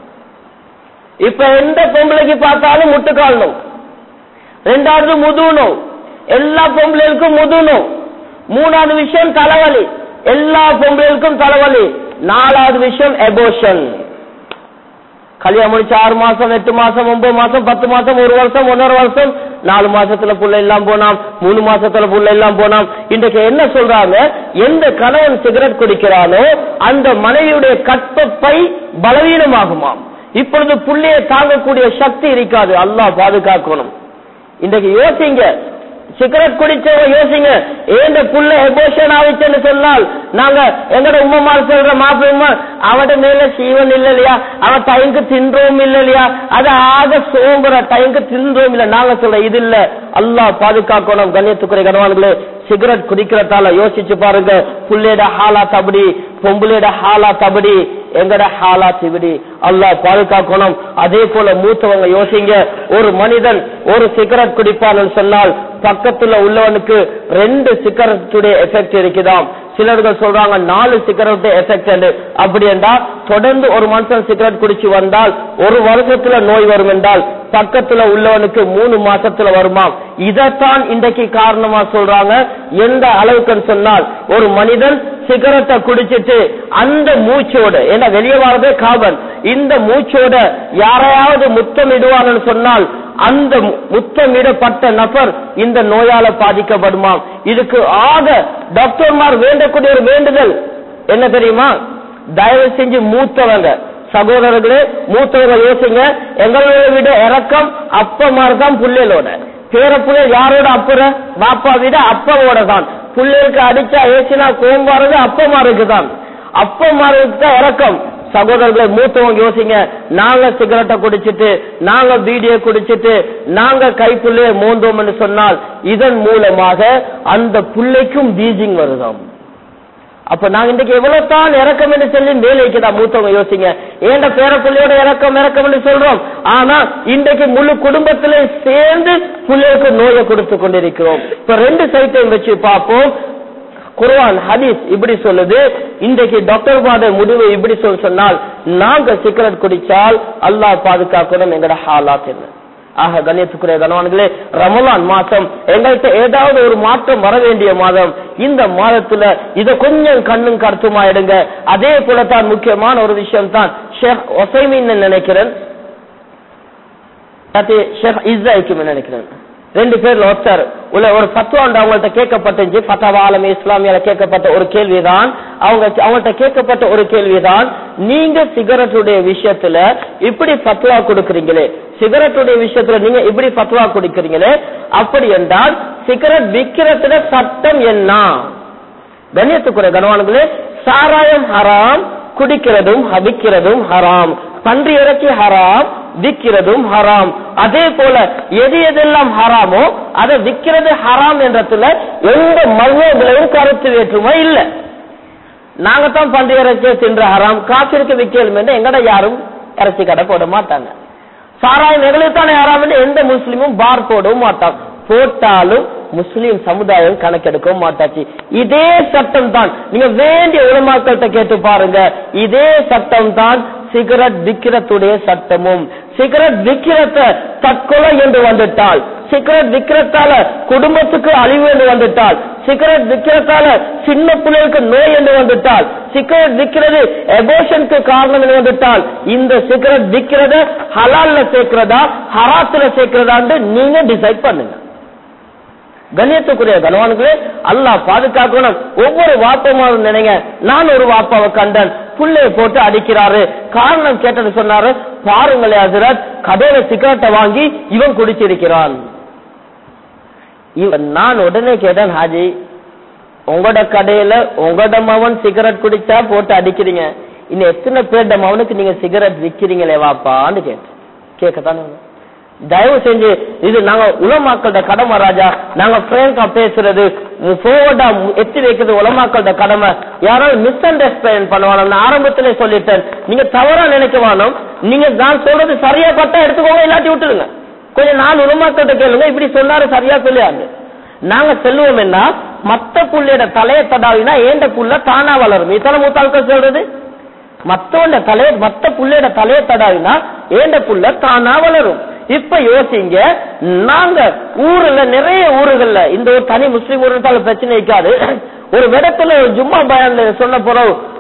இப்ப எந்த பொம்பளைக்கு பார்த்தாலும் முட்டுக்கால் நோய் ரெண்டாவது முது நோய் எல்லா பொம்பளைகளுக்கும் முது நோய் மூணாவது விஷயம் தலைவலி எல்லா பொம்பளைகளுக்கும் தலைவலி நாலாவது விஷயம் எபோஷன் கல்யாணம் முடிச்சு ஆறு மாசம் எட்டு மாசம் ஒன்பது மாசம் பத்து மாசம் ஒரு வருஷம் ஒன்னரை வருஷம் நாலு மாசத்துல புள்ள எல்லாம் போனாம் மூணு மாசத்துல புள்ள எல்லாம் போனாம் இன்றைக்கு என்ன சொல்றாங்க எந்த கணவன் சிகரெட் குடிக்கிறானோ அந்த மனைவியுடைய கற்பப்பை பலவீனமாகுமாம் இப்பொழுது புள்ளையை தாங்கக்கூடிய சக்தி இருக்காது அல்லாஹ் பாதுகாக்கணும் இன்றைக்கு யோசிங்க சிகரெட் குடிச்சவங்க யோசிங்க ஏந்த புள்ள எபோஷன் ஆயிடுச்சுன்னு சொன்னால் நாங்க எங்கட உம்மமார் சொல்ற மாப்பிள்ளை அவட மேல சீவன் இல்ல இல்லையா அவன் டைமுக்கு தின்றோம் இல்ல இல்லையா அது ஆக சோம்புற டைமுக்கு தின்றோம் இல்ல நாங்க சொல்ற இது இல்ல அல்லாஹ் பாதுகாக்கணும் கண்ணியத்துக்குறை கனவான்களே சிகரெட் குடிக்கிறதால யோசிச்சு பாருங்க புள்ளையோட ஹாலாத் அப்படி பொம்பளையோட ஹாலாத் அப்படி எங்கட ஹாலாத் இப்படி அல்லாஹ் பாதுகாக்கணும் அதே போல மூத்தவங்க யோசிங்க ஒரு மனிதன் ஒரு சிகரெட் குடிப்பான்னு சொன்னால் பக்கத்துல உள்ளவனுக்கு ரெண்டு சிகரெட்டுடைய எஃபெக்ட் இருக்குதாம் சிலர்கள் சொல்றாங்க நாலு சிகரெட் எஃபெக்ட் அப்படி என்றால் தொடர்ந்து ஒரு மனுஷன் சிகரெட் குடிச்சு வந்தால் ஒரு வருஷத்துல நோய் வரும் என்றால் பக்கத்துல உள்ளவனுக்கு மூணு மாசத்துல வருமாம் இதைத்தான் இன்றைக்கு காரணமா சொல்றாங்க எந்த அளவுக்குன்னு சொன்னால் ஒரு மனிதன் சிகரெட்டை குடிச்சிட்டு அந்த மூச்சோட ஏன்னா வெளியே வரதே காபன் இந்த மூச்சோட யாரையாவது முத்தமிடுவான்னு சொன்னால் அந்த முத்தமிடப்பட்ட நபர் இந்த நோயால பாதிக்கப்படுமாம் இதுக்கு ஆக டாக்டர்மார் வேண்டக்கூடிய ஒரு வேண்டுதல் என்ன தெரியுமா தயவு செஞ்சு மூத்தவங்க சகோதரர்களே மூத்தவங்க யோசிங்க எங்களோட விட இறக்கம் அப்பமார் தான் புள்ளைகளோட பேர புள்ள யாரோட அப்புற பாப்பா விட அப்பாவோட தான் புள்ளைகளுக்கு அடிச்சா ஏசினா கோம் வர்றது அப்பமாருக்கு தான் அப்பமாருக்கு தான் இறக்கம் சகோதரர்களை மூத்தவங்க யோசிங்க நாங்க சிகரெட்டை குடிச்சிட்டு நாங்க பீடியை குடிச்சிட்டு நாங்க கைப்புள்ளைய மோந்தோம்னு சொன்னால் இதன் மூலமாக அந்த புள்ளைக்கும் பீஜிங் வருதாம் அப்ப நாங்க இன்றைக்கு எவ்வளவு தான் இறக்கம் என்று சொல்லி மேலே வைக்கதா மூத்தவங்க யோசிங்க ஏண்ட பேர பிள்ளையோட இறக்கம் இறக்கம் என்று சொல்றோம் ஆனா இன்றைக்கு முழு குடும்பத்திலே சேர்ந்து பிள்ளைகளுக்கு நோயை கொடுத்து கொண்டிருக்கிறோம் இப்ப ரெண்டு சைட்டையும் வச்சு பார்ப்போம் குர்ஆன் ஹதீஸ் இப்படி சொல்லுது இன்றைக்கு டாக்டர் பாத முடிவு இப்படி சொல் சொன்னால் நாங்க சிகரெட் குடிச்சால் அல்லாஹ் பாதுகாக்கணும் எங்கட ஹாலாத் என்ன ஆக கண்ணியத்துக்குரிய கணவான்களே ரமலான் மாசம் எங்கள்கிட்ட ஏதாவது ஒரு மாற்றம் வர வேண்டிய மாதம் இந்த மாதத்துல இத கொஞ்சம் கண்ணும் கருத்துமா எடுங்க அதே போல தான் முக்கியமான ஒரு விஷயம் தான் ஷேக் ஒசைமின் நினைக்கிறேன் ஷேக் இஸ்ஸாய்க்கும் நினைக்கிறேன் ரெண்டு பேர்ல ஒருத்தர் உள்ள ஒரு பத்துவாண்டு அவங்கள்ட்ட கேட்கப்பட்டுச்சு பத்தாவா ஆலமி இஸ்லாமியால கேட்கப்பட்ட ஒரு கேள்விதான் அவங்க அவங்கள்ட்ட கேட்கப்பட்ட ஒரு கேள்விதான் நீங்க சிகரெட்டுடைய விஷயத்துல இப்படி பத்துவா கொடுக்கறீங்களே சிகரெட்டுடைய விஷயத்துல நீங்க இப்படி பத்துவா கொடுக்கறீங்களே அப்படி என்றால் சிகரெட் விற்கிறதுல சட்டம் என்ன கண்ணியத்துக்குரிய கனவான்களே சாராயம் ஹராம் குடிக்கிறதும் விற்கிறதும் ஹராம் பன்றி இறக்கி ஹராம் விற்கிறதும் ஹராம் அதே போல எது எதெல்லாம் ஹராமோ அதை விற்கிறது ஹராம் என்றதுல எந்த மர்மங்களையும் கருத்து வேற்றுமை இல்லை நாங்க தான் பன்றி இறைச்சியை தின்ற ஹராம் காப்பிற்கு விற்கலும் என்று எங்கட யாரும் இறைச்சி கடை போட மாட்டாங்க சாராயம் எங்களுக்கு தானே ஹராம் என்று எந்த முஸ்லீமும் பார் போடவும் மாட்டாங்க போட்டாலும் முஸ்லீம் சமுதாயம் கணக்கெடுக்க மாட்டாச்சு இதே சட்டம் தான் நீங்க வேண்டிய உலமாக்கள்கிட்ட கேட்டு பாருங்க இதே சட்டம் தான் சிகரெட் விக்கிரத்துடைய சட்டமும் சிகரெட் விக்கிரத்த தற்கொலை என்று வந்துட்டால் சிகரெட் விக்கிரத்தால குடும்பத்துக்கு அழிவு என்று வந்துட்டால் சிகரெட் விக்கிறதால சின்ன பிள்ளைகளுக்கு நோய் என்று வந்துட்டால் சிகரெட் விக்கிறது எபோஷனுக்கு காரணம் என்று வந்துட்டால் இந்த சிகரெட் விக்கிறத ஹலால்ல சேர்க்கிறதா ஹராத்துல சேர்க்கிறதான்னு நீங்க டிசைட் பண்ணுங்க கண்ணியத்துக்குரிய கனவான்களே அல்லாஹ் பாதுகாக்கணும் ஒவ்வொரு வாப்பமாவும் நினைங்க நான் ஒரு வாப்பாவை கண்டன் புள்ளைய போட்டு அடிக்கிறாரு காரணம் கேட்டது சொன்னாரு பாருங்களே ஹசரத் கடையில சிகரெட்டை வாங்கி இவன் குடிச்சிருக்கிறான் இவன் நான் உடனே கேட்டேன் ஹாஜி உங்களோட கடையில உங்களோட மவன் சிகரெட் குடிச்சா போட்டு அடிக்கிறீங்க இன்னும் எத்தனை பேர்ட மவனுக்கு நீங்க சிகரெட் விக்கிறீங்களே வாப்பான்னு கேட்டேன் கேட்கத்தானே தயவு செஞ்சு இது நாங்க உலமாக்கள்ட கடமை ராஜா நாங்க பிராங்கா பேசுறது போர்டா எத்தி வைக்கிறது உலமாக்கள்ட கடமை யாராவது மிஸ் அண்டர்ஸ்டாண்ட் பண்ணுவாங்க நான் ஆரம்பத்திலே சொல்லிட்டேன் நீங்க தவறா நினைக்க வேணும் நீங்க நான் சொல்றது சரியா பட்டா எடுத்துக்கோங்க இல்லாட்டி விட்டுருங்க கொஞ்சம் நாலு உலமாக்கள்கிட்ட கேளுங்க இப்படி சொன்னாரு சரியா சொல்லியாங்க நாங்க செல்வோம் என்ன மத்த புள்ளையோட தலையை தடாவினா ஏண்ட புள்ள தானா வளரும் இத்தனை மூத்தாட்கள் சொல்றது மத்தவண்ட தலைய மத்த புள்ளையோட தலையை தடாவினா ஏண்ட புள்ள தானா வளரும் இப்ப யோசிங்க நாங்க ஊர்ல நிறைய ஊர்கள்ல இந்த ஒரு தனி முஸ்லீம் ஊருக்கால பிரச்சனை இருக்காது ஒரு இடத்துல ஒரு ஜும்மா பயான்ல சொன்ன பிறகு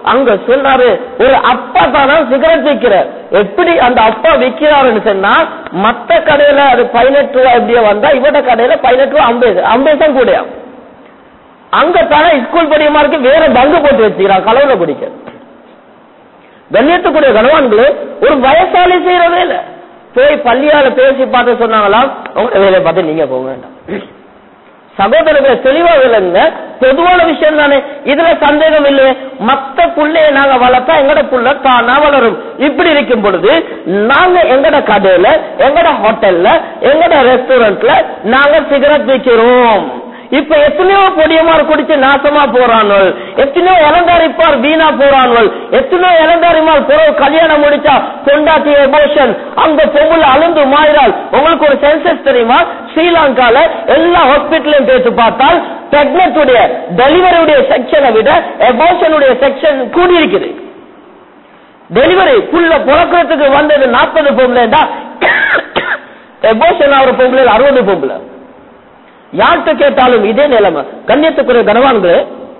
அங்க சொல்றாரு ஒரு அப்பா தானா சிகரெட் விற்கிறார் எப்படி அந்த அப்பா விற்கிறாருன்னு சொன்னா மத்த கடையில அது பதினெட்டு ரூபாய் எப்படியோ வந்தா இவட கடையில பதினெட்டு ரூபாய் ஐம்பது ஐம்பது தான் கூடயா அங்க தானே ஸ்கூல் படிக்கமா இருக்கு வேற பங்கு போட்டு வச்சுக்கிறான் கலவுல குடிக்க கண்ணியத்துக்குரிய கணவான்களே ஒரு வயசாலி செய்யற வேலை போய் பள்ளியால பேசி பார்த்து சொன்னாங்களாம் உங்க வேலையை பார்த்து நீங்க போக வேண்டாம் சகோதரர்களை தெளிவா விளங்க பொதுவான விஷயம் தானே இதுல சந்தேகம் இல்லை மத்த புள்ளைய நாங்க வளர்த்தா எங்கட புள்ள தானா வளரும் இப்படி இருக்கும் பொழுது நாங்க எங்கட கடையில எங்கட ஹோட்டல்ல எங்கட ரெஸ்டாரண்ட்ல நாங்க சிகரெட் விற்கிறோம் இப்ப எத்தனையோ பொடியமார் குடிச்சு நாசமா போறான்கள் எத்தனையோ இளந்தாரிப்பார் வீணா போறான்கள் எத்தனையோ இளந்தாரிமார் பிறகு கல்யாணம் முடிச்சா கொண்டாட்டி எமோஷன் அந்த பொம்புல அழுந்து மாயிறால் உங்களுக்கு ஒரு சென்சஸ் தெரியுமா ஸ்ரீலங்கால எல்லா ஹாஸ்பிட்டலையும் பேசி பார்த்தால் பிரெக்னட் உடைய டெலிவரியுடைய செக்ஷனை விட எபோஷனுடைய செக்ஷன் கூடி இருக்குது டெலிவரி புள்ள பிறக்கிறதுக்கு வந்தது நாற்பது பொம்பளைண்டா எபோஷன் ஆகிற பொம்பளை அறுபது பொம்பளை யார்கிட்ட கேட்டாலும் இதே நிலைமை கண்ணியத்துக்குரிய கனவான்களே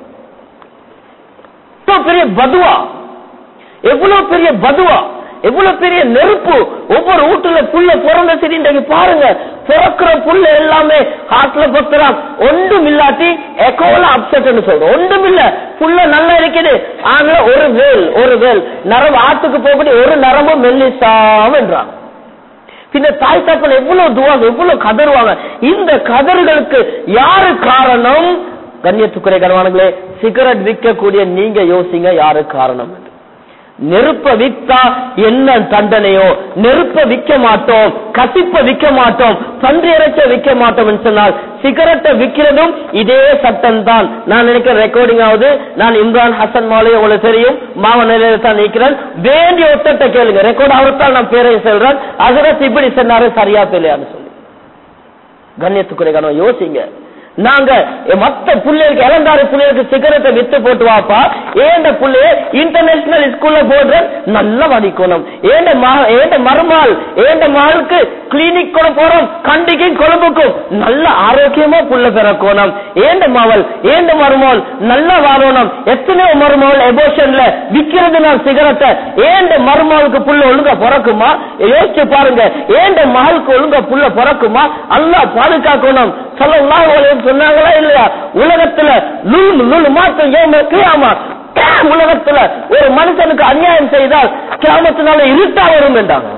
எவ்வளவு பெரிய பதுவா எவ்வளவு பெரிய பதுவா எவ்வளவு பெரிய நெருப்பு ஒவ்வொரு வீட்டுல புள்ள பிறந்த சரி இன்றைக்கு பாருங்க பிறக்கிற புள்ள எல்லாமே ஹார்ட்ல பத்துறான் ஒன்றும் இல்லாட்டி எக்கோல அப்செட் சொல்றோம் ஒன்றும் இல்ல புள்ள நல்லா இருக்குது ஆனா ஒரு வேல் ஒரு வேல் நரம்பு ஆத்துக்கு போகக்கூடிய ஒரு நரம்பு மெல்லிசாம என்றான் பின்ன தாய் தப்பன் எவ்வளவு துவாங்க எவ்வளவு கதறுவாங்க இந்த கதறுகளுக்கு யாரு காரணம் கண்ணியத்துக்குறை கனவானங்களே சிகரெட் விற்கக்கூடிய நீங்க யோசிங்க யாரு காரணம் என்று. நெருப்ப வித்தா என்ன தண்டனையோ நெருப்ப விற்க மாட்டோம் கசிப்ப விற்க மாட்டோம் பன்றி இறைச்ச விற்க மாட்டோம் சொன்னால் சிகரெட்டை விற்கிறதும் இதே சட்டம் தான் நான் நினைக்கிறேன் ரெக்கார்டிங் ஆகுது நான் இம்ரான் ஹசன் மாலை உங்களுக்கு தெரியும் மாவ நிலையில தான் நிற்கிறேன் வேண்டிய ஒத்தட்ட கேளுங்க ரெக்கார்ட் அவர்தான் நான் பேரை சொல்றேன் அசரத் இப்படி சொன்னாரு சரியா பிள்ளையான்னு சொல்லி கண்ணியத்துக்குறை கனவு யோசிங்க நாங்க மத்த பிள்ளைகளுக்கு இளந்தாறு பிள்ளைகளுக்கு சிகரெட்டை வித்து போட்டு வாப்பா ஏண்ட பிள்ளைய இன்டர்நேஷனல் ஸ்கூல்ல போடுற நல்ல வடிக்கணும் ஏண்ட ம- ஏண்ட மருமாள் ஏண்ட மகளுக்கு கிளினிக் கூட போறோம் கண்டிக்கும் கொழும்புக்கும் நல்ல ஆரோக்கியமா புள்ள பிறக்கணும் ஏண்ட மவள் ஏண்ட மருமாள் நல்ல வாழணும் எத்தனையோ மருமகள் எபோஷன்ல விக்கிறது நான் சிகரெட்டை ஏண்ட மருமகளுக்கு புள்ள ஒழுங்கா பிறக்குமா யோசிச்சு பாருங்க ஏண்ட மகளுக்கு ஒழுங்கா புள்ள பிறக்குமா அல்லாஹ் பாதுகாக்கணும் ஸல்லல்லாஹு அலைஹி வஸல்லம் சொன்னாங்களா இல்லையா உலகத்துல லுல் லுல் மாற்றம் ஏன் கியாமா உலகத்துல ஒரு மனுஷனுக்கு அநியாயம் செய்தால் கியாமத்தினால இருட்டா வரும் என்றாங்க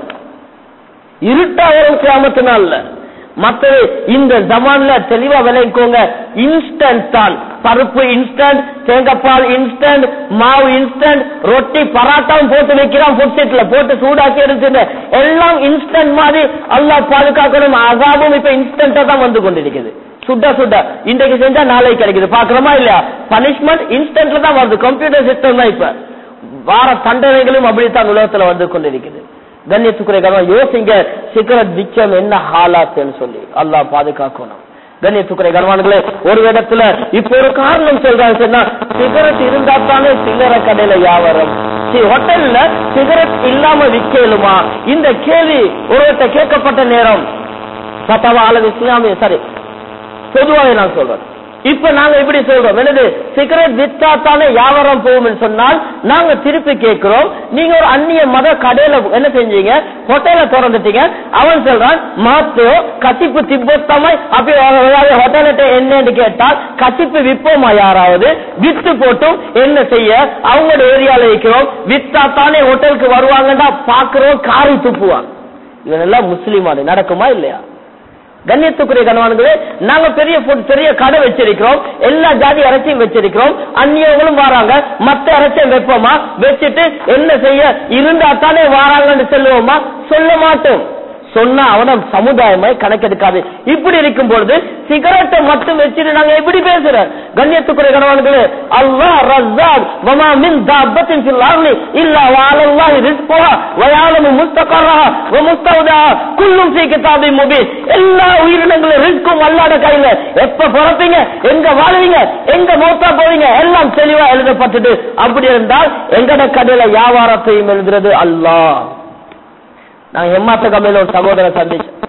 இருட்டா வரும் கியாமத்தினால மற்றது இந்த ஜமான்ல தெளிவா விளைவிக்கோங்க இன்ஸ்டன்ட் தான் பருப்பு இன்ஸ்டன்ட் தேங்காய்பால் இன்ஸ்டன்ட் மாவு இன்ஸ்டன்ட் ரொட்டி பராட்டாவும் போட்டு வைக்கிறான் ஃபுட்செட்ல போட்டு சூடாக்கி எடுத்துட்டு எல்லாம் இன்ஸ்டன்ட் மாதிரி அல்லாஹ் பாதுகாக்கணும் அசாபும் இப்ப இன்ஸ்டன்டா தான் வந்து கொண்டிருக்குது சுட்ட சுட்ட இன்றைக்கு செஞ்சா நாளைக்கு கிடைக்குது பாக்குறோமா இல்லையா பனிஷ்மெண்ட் இன்ஸ்டன்ட்ல தான் வருது கம்ப்யூட்டர் சிஸ்டம் தான் இப்ப வார தண்டனைகளும் அப்படித்தான் உலகத்துல வந்து கொண்டிருக்குது கண்ணியத்துக்குரிய கவனம் யோசிங்க சிகரெட் விச்சம் என்ன ஹாலாத்துன்னு சொல்லி அல்லாஹ் பாதுகாக்கணும் கண்ணியத்துக்குரிய கனவான்களே ஒரு இடத்துல இப்ப ஒரு காரணம் சொல்றாங்க சொன்னா சிகரெட் இருந்தா தானே சில்லறை கடையில வியாபாரம் சி- ஹோட்டல்ல சிகரெட் இல்லாம விற்கலுமா இந்த கேள்வி ஒருவர்கிட்ட கேட்கப்பட்ட நேரம் பத்தாவா அல்லது இஸ்லாமிய சரி பொதுவாக நான் சொல்றேன் இப்ப நாங்க இப்படி சொல்றோம் என்னது சிகரெட் வித்தா தானே வியாபாரம் போகும்னு சொன்னால் நாங்க திருப்பி கேட்கிறோம் நீங்க ஒரு அந்நிய மத கடையில என்ன செஞ்சீங்க ஹோட்டல திறந்துட்டீங்க அவன் சொல்றான் மாத்தோ கசிப்பு திப்பத்தமாய் அப்படி ஹோட்டல்கிட்ட என்னன்னு கேட்டால் கசிப்பு விப்போமா யாராவது வித்து போட்டும் என்ன செய்ய அவங்களோட ஏரியால வைக்கிறோம் வித்தா தானே ஹோட்டலுக்கு வருவாங்கன்னா பாக்குறோம் காரி துப்புவாங்க இவனெல்லாம் முஸ்லீமானு நடக்குமா இல்லையா கண்ணியத்துக்குரிய கணவான்களே நாங்க பெரிய food- பெரிய கடை வச்சிருக்கிறோம் எல்லா ஜாதி இறைச்சியும் வச்சிருக்கிறோம் அந்நியவங்களும் வராங்க மத்த இறைச்சியும் வைப்போமா வச்சுட்டு என்ன செய்ய இருந்தா தானே வாராங்கன்னு சொல்லுவோமா சொல்ல மாட்டோம் சொன்னா அவன சமுதாயமாய் கணக்கெடுக்காது இப்படி இருக்கும் பொழுது சிகரெட்டை மட்டும் வச்சுட்டு நாங்க எப்படி பேசுறோம் கண்ணியத்துக்குரிய கணவான்களே அல்லாஹ் ரஸாக் வமா மின் தாபத்தின் ஃபில் அர்லி இல்லா வஅலல்லாஹி ரிஸ்குஹா வ யஅலமு முஸ்தகரஹா வ முஸ்தௌதாஹா குல்லும் ஃபீ கிதாபின் முபீன் எல்லா உயிரினங்களும் ரிஸ்கும் அல்லாஹ்ட கையில எப்ப பிறப்பீங்க எங்க வாழுவீங்க எங்க மூத்தா போவீங்க எல்லாம் தெளிவா எழுதப்பட்டது அப்படி இருந்தால் எங்கட கடையில வியாபாரத்தையும் எழுதுறது அல்லாஹ் நான் எம்மாத்த கம்பெனில ஒரு சகோதரர் சந்திச்சேன்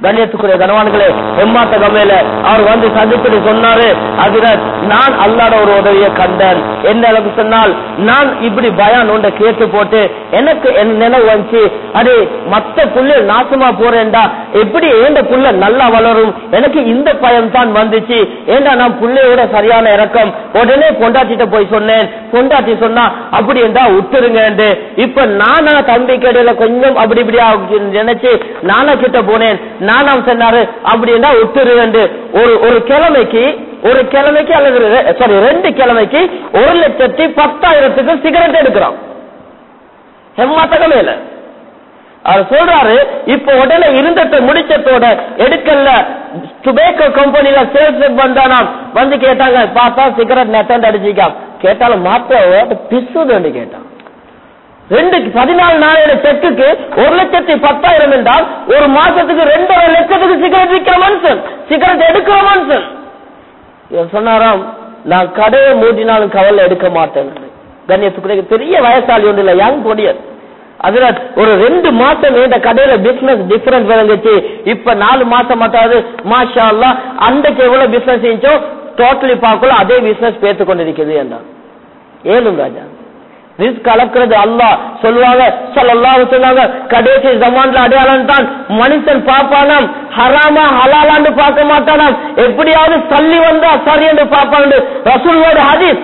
கண்ணியத்துக்குரிய கனவான்களே எம்மாத்த கமையில அவர் வந்து சந்திச்சுட்டு சொன்னாரு அதுல நான் அல்லாட ஒரு உதவியை கண்டேன் என்ன அளவுக்கு சொன்னால் நான் இப்படி பயான் ஒன்றை கேட்டு போட்டு எனக்கு என் நினைவு வந்துச்சு அது மத்த புள்ள நாசமா போறேன்டா எப்படி ஏண்ட புள்ள நல்லா வளரும் எனக்கு இந்த பயம் தான் வந்துச்சு ஏண்டா நான் புள்ளையோட சரியான இறக்கம் உடனே பொண்டாட்டிட்ட போய் சொன்னேன் பொண்டாட்டி சொன்னா அப்படி இருந்தா விட்டுருங்க இப்ப நானா தம்பி கடையில கொஞ்சம் அப்படி இப்படி நினைச்சு நானா கிட்ட போனேன் நானாம் சொன்னாரு அப்படி இருந்தா விட்டுருங்க ஒரு ஒரு கிழமைக்கு ஒரு கிழமைக்கு அல்லது சாரி ரெண்டு கிழமைக்கு ஒரு லட்சத்தி பத்தாயிரத்துக்கு சிகரெட் எடுக்கிறான் செம்மாத்தகமே அவர் சொல்றாரு இப்ப உடனே இருந்தத்தை முடிச்சத்தோட எடுக்கல டுபேக்கோ கம்பெனில சேல்ஸ் வந்தானாம் வந்து கேட்டாங்க பார்த்தா சிகரெட் நெட்டண்ட் அடிச்சிக்காம் கேட்டாலும் மாத்த பிசுன்னு கேட்டான் ரெண்டு பதினாலு நாளையோட செக்குக்கு ஒரு லட்சத்தி பத்தாயிரம் என்றால் ஒரு மாசத்துக்கு ரெண்டரை லட்சத்துக்கு சிகரெட் விற்கிற மனுஷன் சிகரெட் எடுக்கிற மனுஷன் இவர் சொன்னாராம் நான் கடையை மூடினாலும் கவலை எடுக்க மாட்டேன் கண்ணியத்துக்குரிய பெரிய வயசாளி ஒன்று இல்லை யங் பொடியர் அதுல ஒரு ரெண்டு மாசம் இந்த கடையில பிசினஸ் டிஃபரன்ஸ் விளங்குச்சு இப்ப நாலு மாசம் மாட்டாது மாஷா அல்லா அன்றைக்கு எவ்வளவு பிசினஸ் செஞ்சோ டோட்டலி பார்க்கல அதே பிசினஸ் பேத்து கொண்டிருக்குது என்றான் ஏழும் ராஜா ரிஸ்க் கலக்கிறது அல்லாஹ் சொல்லுவாங்க சொல்லல்லாஹு சொன்னாங்க கடைசி ஜமான்ல அடையாளம் தான் மனுஷன் பாப்பானாம் ஹராமா ஹலாலான்னு பார்க்க மாட்டானாம் எப்படியாவது தள்ளி வந்தா சரி என்று பார்ப்பான் ரசூலோட ஹதீஸ்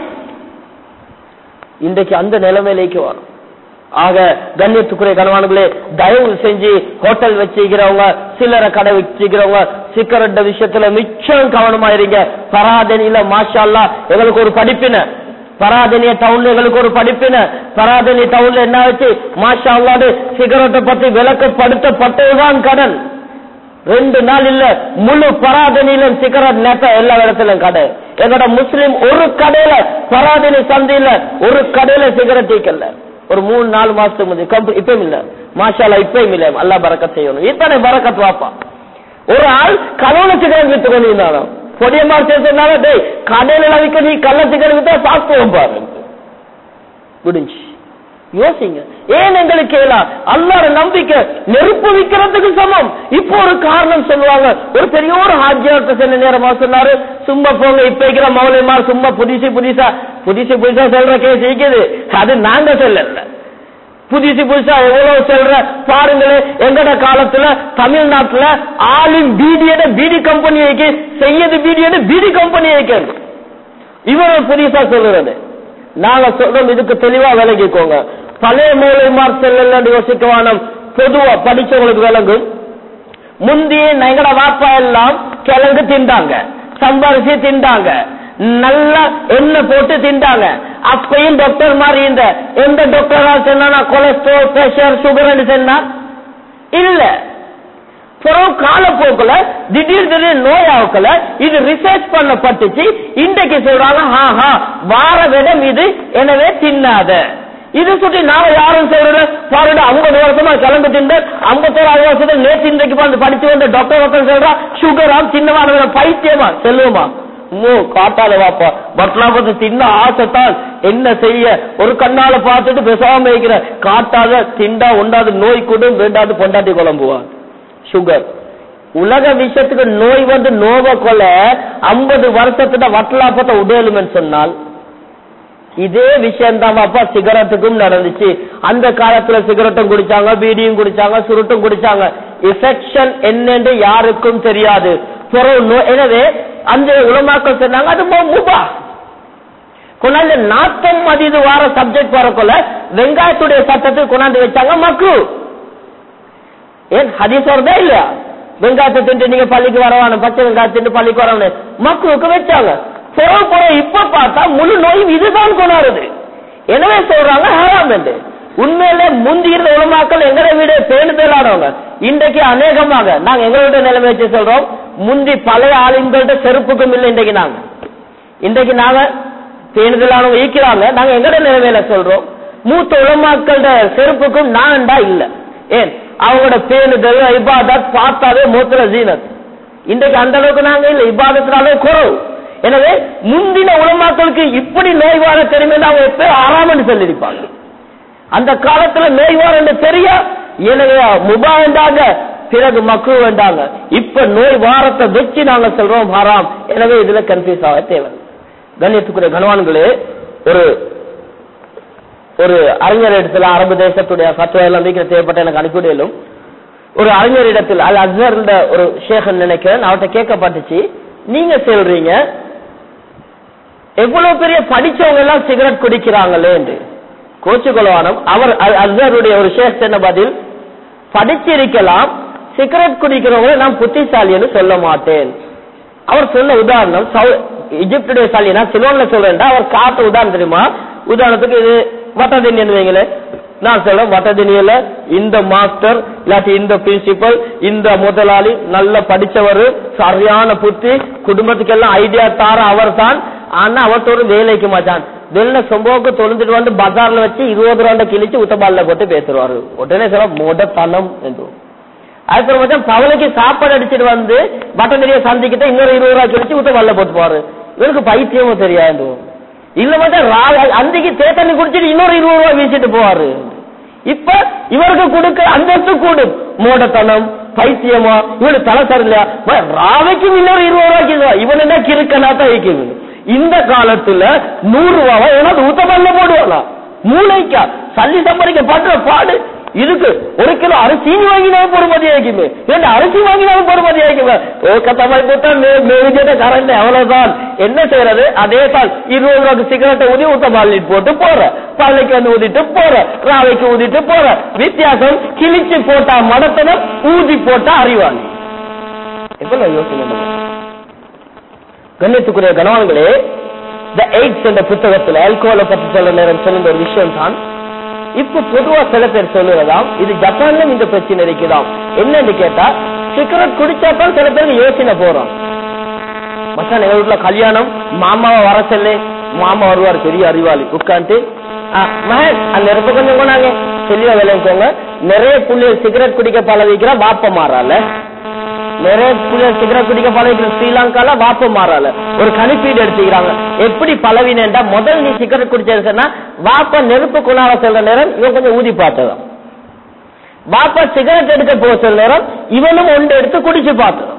இன்றைக்கு அந்த நிலைமையிலேக்கு வரும் ஆக கண்ணியத்துக்குரிய கனவான்களே தயவு செஞ்சு ஹோட்டல் வச்சுக்கிறவங்க சில்லறை கடை வச்சுக்கிறவங்க சிக்கரட்ட விஷயத்துல மிச்சம் கவனமா இருங்க பராதனியில மாஷா அல்லா எங்களுக்கு ஒரு படிப்பின பராதனிய டவுன்ல எங்களுக்கு ஒரு படிப்பின பராதனி டவுன்ல என்ன வச்சு மாஷா அல்லாடு சிகரெட்டை பத்தி விளக்கப்படுத்தப்பட்டதுதான் கடன் ரெண்டு நாள் இல்ல முழு பராதனியிலும் சிகரெட் நெட்ட எல்லா இடத்திலும் கடை எங்களோட முஸ்லிம் ஒரு கடையில பராதனி சந்தையில ஒரு கடையில சிகரெட் டீக்கல்ல ஒரு மூணு நாலு மாசத்துக்கு முந்தைய கம்பெனி இப்பயும் இல்ல மாஷாலா இப்பயும் இல்ல அல்லா பறக்கத் செய்யணும் இத்தனை பறக்கத் வாப்பா ஒரு ஆள் கலவன சிகரெட் வித்து கொண்டிருந்தாலும் பொடியமா சேர்த்தனால டேய் கடையில விற்க நீ கள்ள சிகரெட் வித்தா சாப்பிடுவோம் பாரு முடிஞ்சு யோசிங்க ஏன் எங்களுக்கு கேளா அல்லாட நம்பிக்கை நெருப்பு விற்கிறதுக்கு சமம் இப்போ ஒரு காரணம் சொல்லுவாங்க ஒரு பெரிய ஒரு ஹாஜியார்த்த சென்ன நேரமா சொன்னாரு சும்மா போங்க இப்ப இருக்கிற மௌலியமார் சும்மா புதுசு புதுசா புதுசு புதுசா சொல்ற கேஸ் இருக்குது அது நாங்க சொல்லல புதுசு புதுசா எவ்வளவு சொல்ற பாருங்களேன் எங்கட காலத்துல தமிழ்நாட்டுல ஆலிம் பீடியோட பீடி கம்பெனி வைக்க செய்யது பீடியோட பீடி கம்பெனி வைக்கிறது இவன் புதுசா சொல்றது நாங்க சொல்றோம் இதுக்கு தெளிவா விளங்கிக்கோங்க பழைய மூலைமார் செல்லல யோசிக்கவானம் பொதுவா படிச்சவங்களுக்கு விளங்கும் முந்தைய எங்கட வாப்பா எல்லாம் கிழங்கு திண்டாங்க சம்பரிசி திண்டாங்க நல்லா எண்ணெய் போட்டு திண்டாங்க அப்பயும் டாக்டர் மாதிரி இந்த எந்த டாக்டரா சொன்னா கொலஸ்ட்ரால் பிரஷர் சுகர் சொன்னா இல்ல பிறகு காலப்போக்குல திடீர் திடீர் நோய் ஆகல இது ரிசர்ச் பண்ணப்பட்டுச்சு இன்றைக்கு சொல்றாங்க ஹா வார விடம் இது எனவே தின்னாத இது சுற்றி நாம யாரும் சொல்றது பாருங்க ஐம்பது வருஷமா கிளம்பி திண்டு ஐம்பத்தோராது வருஷத்துல நேற்று இன்றைக்கு வந்து படிச்சு வந்த டாக்டர் ஒருத்தர் சொல்றா சுகரா சின்னமான பைத்தியமா செல்லுமா மூ காட்டால வாப்பா பட்லாபத்தை தின்ன ஆசைத்தான் என்ன செய்ய ஒரு கண்ணால பார்த்துட்டு பேசாம இருக்கிற காட்டாத திண்டா உண்டாது நோய் கூடும் வேண்டாது பொண்டாட்டி குழம்புவா சுகர் உலக விஷயத்துக்கு நோய் வந்து நோவ கொல ஐம்பது வருஷத்துல வட்டலாப்பத்தை உடலுமென்னு சொன்னால் இதே விஷயம் தான் அப்பா சிகரெட்டுக்கும் நடந்துச்சு அந்த காலத்துல சிகரெட்டும் குடிச்சாங்க பீடியும் குடிச்சாங்க சுருட்டும் குடிச்சாங்க எஃபெக்ஷன் என்னன்னு யாருக்கும் தெரியாது எனவே அந்த உலமாக்கள் சொன்னாங்க அது முபா கொண்டாந்து நாத்தம் மதிது வார சப்ஜெக்ட் வரக்குள்ள வெங்காயத்துடைய சட்டத்தை கொண்டாந்து வச்சாங்க மக்கு ஏன் ஹதீஸ் வருதா இல்லையா வெங்காயத்தை தின்று நீங்க பள்ளிக்கு வரவான பச்சை வெங்காயம் தின்று பள்ளிக்கு வரணும் மக்களுக்கு வச்சாங்க புற புற இப்ப பார்த்தா முழு நோயும் இதுதான் கொண்டாடுது எனவே சொல்றாங்க ஹராம் என்று உண்மையில முந்தி இருந்த உலமாக்கள் எங்களை விட பேணுதலானவங்க இன்றைக்கு அநேகமாக நாங்க எங்களோட நிலைமை வச்சு சொல்றோம் முந்தி பழைய ஆளுங்கள்ட்ட செருப்புக்கும் இல்லை இன்றைக்கு நாங்க இன்றைக்கு நாங்க பேணுதலானவங்க ஈக்கிறாங்க நாங்க எங்களோட நிலைமையில சொல்றோம் மூத்த உலமாக்களோட செருப்புக்கும் நான்டா இல்ல ஏன் அவங்களோட பேணுதல் இபாதத் பார்த்தாவே மூத்துல ஜீனத் இன்றைக்கு அந்த அளவுக்கு நாங்க இல்ல இபாதத்தினாலே குறவு எனவே முந்தின உலமாக்களுக்கு இப்படி நோய் வார தெரியுமே அவங்க எப்ப ஆறாமன்னு சொல்லியிருப்பாங்க அந்த காலத்துல நோய் வார தெரியா எனவே முபா என்றாங்க பிறகு மக்கள் வேண்டாங்க இப்ப நோய் வாரத்தை வச்சு நாங்க சொல்றோம் ஹராம் எனவே இதுல கன்ஃபியூஸ் ஆக தேவை கண்ணியத்துக்குரிய கனவான்களே ஒரு ஒரு அறிஞர் இடத்துல அரபு தேசத்துடைய ஃபத்வா எல்லாம் வீக்கிற தேவைப்பட்ட எனக்கு அனுப்பிவிடலும் ஒரு அறிஞர் இடத்தில் அல் அஸ்ஹர் ஒரு ஷேகன் நினைக்கிறேன் அவர்கிட்ட கேட்கப்பட்டுச்சு நீங்க சொல்றீங்க எவ்வளவு பெரிய படிச்சவங்க எல்லாம் சிகரெட் குடிக்கிறாங்களே என்று கோச்சுக்கொள்வானம் அவர் அல் அஸ்ஹருடைய ஒரு ஷேக் என்ன பதில் படிச்சிருக்கலாம் சிகரெட் குடிக்கிறவங்க நான் புத்திசாலின்னு சொல்ல மாட்டேன் அவர் சொன்ன உதாரணம் சவு- எகிப்துடைய சாலி நான் சிலோன்ல சொல்றேன்டா அவர் காட்டு உதாரணம் தெரியுமா உதாரணத்துக்கு இது வட்டதினியன் வைங்களே நான் சொல்றேன் வட்டதினியல இந்த மாஸ்டர் இல்லாட்டி இந்த பிரின்சிபல் இந்த முதலாளி நல்ல படிச்சவர் சரியான புத்தி குடும்பத்துக்கெல்லாம் ஐடியா தார அவர் தான் ஆனா அவர்கிட்ட ஒரு வேலைக்கு மாட்டான் வெளில சொம்போக்கு தொழுந்துட்டு வந்து பஜார்ல வச்சு இருபது ரூபாண்ட கிழிச்சு உத்தபால்ல போட்டு பேசுவாரு உடனே சொல்ல மொடத்தனம் என்று அதுக்கப்புறம் மச்சான் பவனுக்கு சாப்பாடு அடிச்சிட்டு வந்து பட்டன் தெரிய சந்திக்கிட்ட இன்னொரு இருபது ரூபாய் கழிச்சு ஊத்த வல்ல போட்டு போவாரு இவருக்கு பைத்தியமும் தெரியாது இல்ல மச்சான் ரா- அந்திக்கு தேத்தண்ணி குடிச்சிட்டு இன்னொரு இருபது ரூபாய் வீசிட்டு போவாரு இப்ப இவருக்கு கொடுக்க அந்தஸ்து கூடும் மோடத்தனம் பைத்தியமா இவனுக்கு தலை சரியில்லையா ம, ராவைக்கும் இன்னொரு இருபது ரூபாய்க்கு இதுவா? இவன் என்ன கிறுக்கனா தான் வைக்குது இந்த காலத்துல நூறு ரூபாவை ஏன்னா ஊத்தமல்ல போடுவானா மூளைக்கா சல்லி சம்பாதிக்க பண்ற பாடு இதுக்கு ஒரு கிலோ அரிசி வாங்கினாலும் பொறுமதி ஆகிக்குமே ரெண்டு அரிசி வாங்கினாலும் பொறுமதி ஆகிக்குமே ஓ கத்தமாய் போட்டா மேஜேட்ட கரண்ட் அவ்வளவுதான் என்ன செய்யறது அதே தான் இருபது ரூபாய்க்கு சிகரெட்டை ஊதி ஊத்த பாலிட்டு போட்டு போற பள்ளிக்கு வந்து ஊதிட்டு போற ராவைக்கு ஊதிட்டு போற வித்தியாசம் கிழிச்சு போட்டா மடத்தனம் ஊதி போட்டா அறிவாளி எப்ப யோசனை பண்ணுங்க கண்ணியத்துக்குரிய கணவான்களே த எய்ட்ஸ் என்ற புத்தகத்தில் ஆல்கோலை பத்தி சொல்ல நேரம் சொல்லுங்க ஒரு விஷயம் தான் இப்ப பொதுவா சில பேர் சொல்லுவதாம் இது ஜப்பான்ல இந்த பிரச்சனை இருக்குதாம் என்னன்னு கேட்டா சிகரெட் குடிச்சா தான் சில பேருக்கு யோசனை போறோம் மச்சான் எங்க வீட்டுல கல்யாணம் மாமாவை வர சொல்லு மாமா வருவார் பெரிய அறிவாளி உட்காந்து மகன் அந்த நெருப்பு கொஞ்சம் கொண்டாங்க தெளிவா விளைவிக்கோங்க நிறைய புள்ளைய சிகரெட் குடிக்க பழகிக்கிற வாப்ப மாறால நிறைய புள்ளைய சிகரெட் குடிக்க பழகிக்கிற ஸ்ரீலங்கால வாப்ப மாறால ஒரு கணிப்பீடு எடுத்துக்கிறாங்க எப்படி பழவினேன்டா முதல் நீ சிகரெட் குடிச்சது சொன்னா வாப்ப நெருப்பு குணால சொல்ற நேரம் இவன் கொஞ்சம் ஊதி பார்த்ததான் வாப்பா சிகரெட் எடுக்க போக சொல்ற நேரம் இவனும் ஒன்று எடுத்து குடிச்சு பார்த்தோம்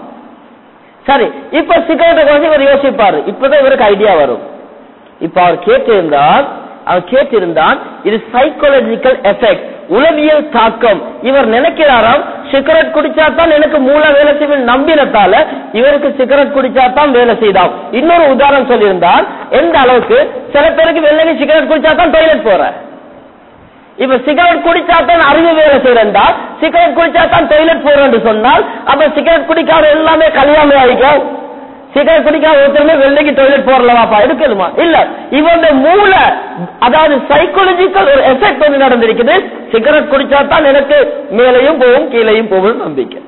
சரி இப்ப சிகரெட்டை கொஞ்சம் இவர் யோசிப்பாரு இப்பதான் இவருக்கு ஐடியா வரும் இப்ப அவர் கேட்டிருந்தால் அவர் கேட்டிருந்தான் இது சைக்காலஜிக்கல் எஃபெக்ட் உளவியல் தாக்கம் இவர் நினைக்கிறாராம் சிகரெட் குடிச்சாதான் எனக்கு மூல வேலை செய்யும் நம்பினத்தால இவருக்கு சிகரெட் குடிச்சாதான் வேலை செய்தாம் இன்னொரு உதாரணம் சொல்லியிருந்தால் எந்த அளவுக்கு சில பேருக்கு வெள்ளனி சிகரெட் குடிச்சாதான் டாய்லெட் போற இப்ப சிகரெட் குடிச்சாதான் அறிவு வேலை செய்யறா சிகரெட் குடிச்சாதான் டாய்லெட் போறேன்னு சொன்னால் அப்ப சிகரெட் குடிக்காத எல்லாமே கல்யாணம் ஆகிக்கும் சிகரெட் குடிக்காத ஒருத்தருமே வெள்ளைக்கு டாய்லெட் போறலவாப்பா இருக்குதுமா இல்ல இவன் மூளை அதாவது சைக்காலஜிக்கல் ஒரு எஃபெக்ட் ஒன்று நடந்திருக்குது சிகரெட் குடிச்சாதான் எனக்கு மேலையும் போகும் கீழையும் போகும் நம்பிக்கை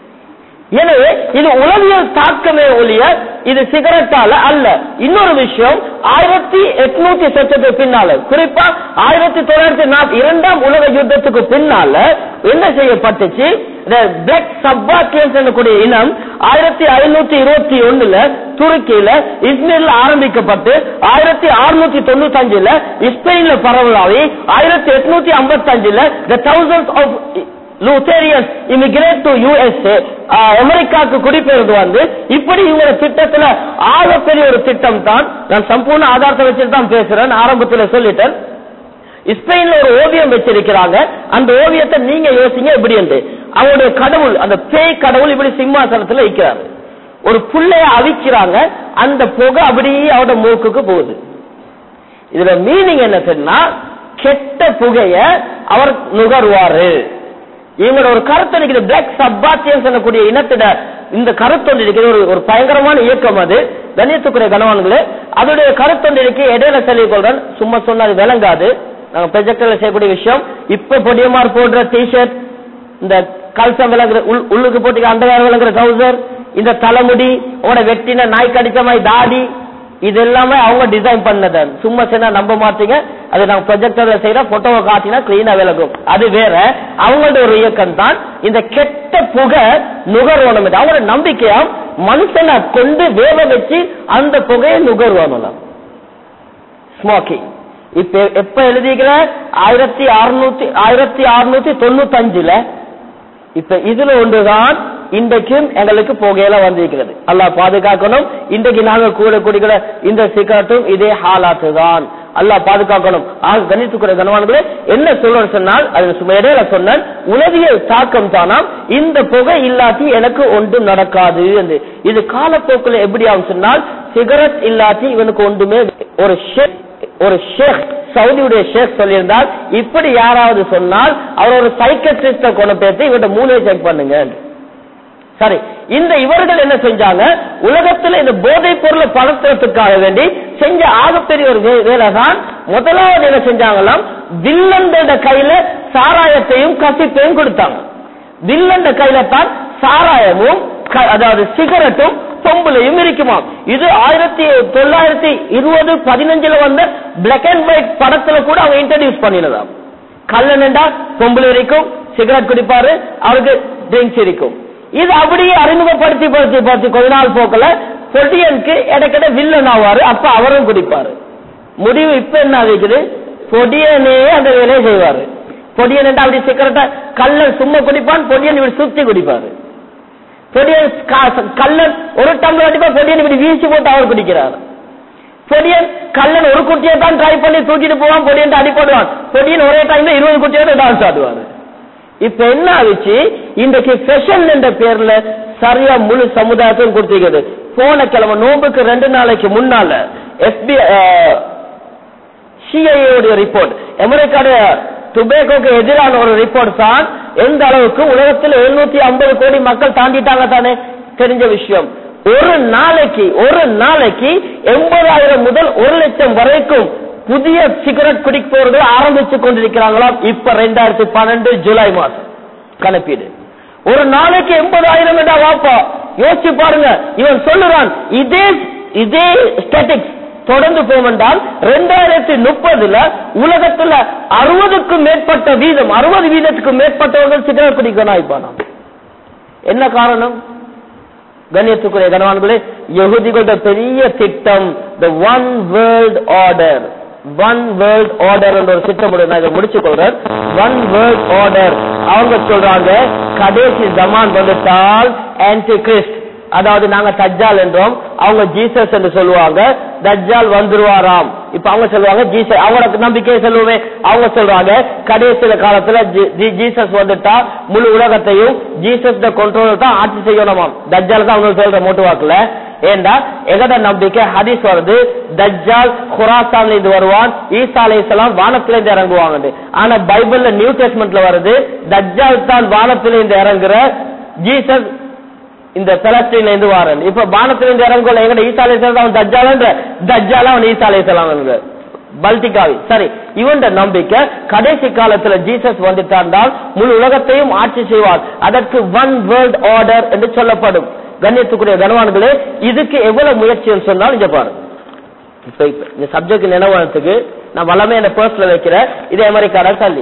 எனவே இது உளவியல் தாக்கமே ஒழிய இது சிகரெட்டால அல்ல இன்னொரு விஷயம் ஆயிரத்தி எட்நூத்தி சொச்சத்துக்கு பின்னால குறிப்பா ஆயிரத்தி தொள்ளாயிரத்தி நாற்பத்தி இரண்டாம் உலக யுத்தத்துக்கு பின்னால என்ன செய்யப்பட்டுச்சு பிளாக் சப்பாக்கியன்ஸ் என்னக்கூடிய இனம் ஆயிரத்தி ஐநூத்தி இருபத்தி ஒண்ணுல துருக்கியில இஸ்மேல்ல ஆரம்பிக்கப்பட்டு ஆயிரத்தி அறுநூத்தி தொண்ணூத்தி அஞ்சுல ஸ்பெயின்ல பரவலாகி ஆயிரத்தி எட்நூத்தி ஐம்பத்தி அஞ்சுல the thousand of Lutherans immigrate to USA அமெரிக்காவுக்கு குடிபெயர்ந்து வந்து இப்படி இவங்க திட்டத்துல ஆகப்பெரிய ஒரு திட்டம் தான் நான் சம்பூர்ண ஆதாரத்தை வச்சுட்டு தான் பேசுறேன் ஆரம்பத்துல சொல்லிட்டேன் ஸ்பெயின்ல ஒரு ஓவியம் வச்சிருக்கிறாங்க அந்த ஓவியத்தை நீங்க யோசிங்க எப்படி என்று அவருடைய கடவுள் அந்த பேய் கடவுள் இப்படி சிம்மாசனத்துல வைக்கிறாரு ஒரு புள்ளைய அவிக்கிறாங்க அந்த புகை அப்படியே அவரோட மூக்குக்கு போகுது இதுல மீனிங் என்ன சொன்னா கெட்ட புகைய அவர் நுகர்வாரு இவங்களோட ஒரு கருத்து இருக்குது பிளாக் சப்பாத்தியம் சொல்லக்கூடிய இனத்திட இந்த கருத்தொன்று இருக்குது ஒரு ஒரு பயங்கரமான இயக்கம் அது கணியத்துக்குரிய கணவான்களே அதோடைய கருத்தொன்று இருக்கு இடையில சொல்லிக் கொள்றேன் சும்மா சொன்னா அது விளங்காது நாங்க ப்ரொஜெக்டர்ல செய்யக்கூடிய விஷயம் இப்ப பொடியமார் போடுற டிஷர்ட் இந்த கல்சம் விளங்குற உள்- உள்ளுக்கு போட்டுக்க அண்டகாரம் விளங்குற ட்ரௌசர் இந்த தலைமுடி உங்களோட வெட்டின நாய் கடிச்ச மாதிரி தாடி இது எல்லாமே அவங்க டிசைன் பண்ணது சும்மா சொன்னா நம்ப மாட்டீங்க அது நாங்க ப்ரொஜெக்டர்ல செய்யற போட்டோவை காட்டினா கிளீனா விளக்கும் அது வேற அவங்களோட ஒரு இயக்கம் தான் இந்த கெட்ட புகை நுகர்வனம் இது. அவங்களோட நம்பிக்கையா மனுஷனை கொண்டு வேக வச்சு அந்த புகையை நுகர்வனம் ஸ்மோக்கிங் இப்ப எப்ப எழுதிக்கிற ஆயிரத்தி அறுநூத்தி ஆயிரத்தி அறுநூத்தி தொண்ணூத்தி அஞ்சுல இப்ப இதுல ஒன்றுதான் இன்றைக்கும் எங்களுக்கு புகையில வந்திருக்கிறது அல்லாஹ் பாதுகாக்கணும் இன்றைக்கு நாங்க கூட குடிக்கிற இந்த சிகரெட்டும் இதே ஹாலாத்து தான் அல்லாஹ் பாதுகாக்கணும் ஆக கணித்துக்குற கனவான்களே என்ன சொல்றேன் சொன்னால் அது சும்மா இடையில சொன்னேன் உலகியல் தாக்கம் தானாம் இந்த புகை இல்லாட்டி எனக்கு ஒன்றும் நடக்காது என்று இது காலப்போக்கில் எப்படி ஆகும் சொன்னால் சிகரெட் இல்லாட்டி இவனுக்கு ஒன்றுமே ஒரு ஷேக் ஒரு ஷேக் சவுதியுடைய ஷேக் சொல்லியிருந்தால் இப்படி யாராவது சொன்னால் அவர் ஒரு சைக்கட்ரிஸ்ட கொண்டு பேசி இவர்கிட்ட மூளையை செக் பண்ணுங்க சரி இந்த இவர்கள் என்ன செஞ்சாங்க உலகத்துல இந்த போதைப் பொருளை பழத்துறதுக்காக வேண்டி செஞ்ச ஆகப்பெரிய ஒரு வே- வேலை தான் முதலாவது என்ன செஞ்சாங்களாம் வில்லண்ட கையில சாராயத்தையும் கசிப்பையும் கொடுத்தாங்க வில்லண்ட கையில தான் சாராயமும் க- அதாவது சிகரெட்டும் பொம்புலையும் இருக்குமாம் இது ஆயிரத்தி தொள்ளாயிரத்தி இருபது பதினஞ்சுல வந்த பிளாக் அண்ட் ஒயிட் படத்துல கூட அவங்க இன்ட்ரடியூஸ் பண்ணினதாம் கல்லனண்டா பொம்புல இருக்கும் சிகரெட் குடிப்பாரு அவருக்கு ட்ரிங்க்ஸ் இருக்கும் இது அப்படியே அறிமுகப்படுத்தி படுத்தி படுத்தி கொஞ்ச நாள் போக்கல பொடியனுக்கு இடைக்கிட வில்லன் ஆவாரு அப்ப அவரும் குடிப்பாரு முடிவு இப்ப என்ன ஆகுது பொடியனே அந்த வேலையை செய்வாரு பொடியன் என்றா அப்படி சிகரெட்டை கல்லன் சும்மா குடிப்பான் பொடியன் இப்படி சுத்தி குடிப்பாரு பொடியன் கா- கல்லன் ஒரு டம்ளர் அடிப்பா பொடியன் இப்படி வீசி போட்டு அவர் குடிக்கிறார் பொடியன் கல்லன் ஒரு குட்டியை தான் ட்ரை பண்ணி தூக்கிட்டு போவான் பொடியன் அடிப்படுவான் பொடியன் ஒரே டைம்ல இருபது குட்டியோட டான்ஸ் ஆடுவாரு இப்ப என்ன ஆச்சு இன்றைக்கு ஃபெஷன் என்ற பேர்ல சரியா முழு சமுதாயத்தையும் கொடுத்திருக்கிறது போன கிழமை நோம்புக்கு ரெண்டு நாளைக்கு முன்னால எஸ்பி சிஐஏடைய ரிப்போர்ட் அமெரிக்காவுடைய டுபேக்கோக்கு எதிரான ஒரு ரிப்போர்ட் தான் எந்த அளவுக்கு உலகத்தில் எழுநூத்தி ஐம்பது கோடி மக்கள் தாண்டிட்டாங்க தானே தெரிஞ்ச விஷயம் ஒரு நாளைக்கு ஒரு நாளைக்கு எண்பதாயிரம் முதல் ஒரு லட்சம் வரைக்கும் புதிய சிகரெட் குடிப்பவர்கள் ஆரம்பிச்சு கொண்டிருக்கிறாங்களாம் இப்ப ரெண்டாயிரத்தி பன்னெண்டு ஜூலை மாசம் கணப்பீடு ஒரு நாளைக்கு எண்பதாயிரம் என்றா வாப்பா யோசிச்சு பாருங்க இவன் சொல்லுறான் இதே இதே ஸ்டாட்டிக்ஸ் தொடர்ந்து போவென்றால் ரெண்டாயிரத்தி முப்பதுல உலகத்துல அறுபதுக்கும் மேற்பட்ட வீதம் அறுபது வீதத்துக்கும் மேற்பட்டவர்கள் சிகரெட் குடிக்கணும் ஆயிப்பானாம் என்ன காரணம் கண்ணியத்துக்குரிய கனவான்களே யகுதிகளோட பெரிய திட்டம் the one world order one world order என்ற ஒரு திட்டம் உண்டு. நான் இதை முடிச்சு கொள்றேன் ஒன் வேர்ல்ட் ஆர்டர் அவங்க சொல்றாங்க கடைசி ஜமான் வந்துட்டால் ஆன்டி கிறிஸ்ட் அதாவது நாங்க தஜ்ஜால் என்றோம் அவங்க ஜீசஸ் என்று சொல்லுவாங்க தஜ்ஜால் வந்துருவாராம் இப்ப அவங்க சொல்லுவாங்க ஜீசஸ் அவங்களுக்கு நம்பிக்கையை சொல்லுவேன் அவங்க சொல்றாங்க கடைசியில காலத்துல ஜீ- ஜீ- ஜீசஸ் வந்துட்டா முழு உலகத்தையும் ஜீசஸ் கண்ட்ரோல் தான் ஆட்சி செய்யணுமாம் தஜ்ஜால் தான் அவங்க சொல்ற மோட்டுவாக்குல ஏண்டா எகட நம்பிக்கை ஹதீஸ் வருது தஜ்ஜால் குராசான்ல இருந்து வருவான் ஈசா அலைஹிஸ்ஸலாம் வானத்துல இருந்து இறங்குவாங்க ஆனா பைபிள்ல நியூ டெஸ்ட்மெண்ட்ல வருது தஜ்ஜால் தான் வானத்துல இருந்து இறங்குற ஜீசஸ் இந்த பலஸ்தீன்ல இருந்து வாரன் இப்ப வானத்துல இருந்து இறங்குள்ள எங்கட ஈசா அலைஹிஸ்ஸலாம் அவன் தஜ்ஜாலன்ற தஜ்ஜால அவன் ஈசா அலைஹிஸ்ஸலாம் பல்டிகாவி சரி இவன் நம்பிக்கை கடைசி காலத்துல ஜீசஸ் வந்துட்டாண்டால் முழு உலகத்தையும் ஆட்சி செய்வார் அதற்கு ஒன் வேர்ல்ட் ஆர்டர் என்று சொல்லப்படும் கண்ணியத்துக்குரிய கனவான்களே இதுக்கு எவ்வளவு முயற்சின்னு சொன்னால் இங்க பாருங்க இப்ப இப்ப இந்த சப்ஜெக்ட் நினைவானத்துக்கு நான் வளமே என்ன பர்ஸ்ல வைக்கிறேன் இது அமெரிக்காட தள்ளி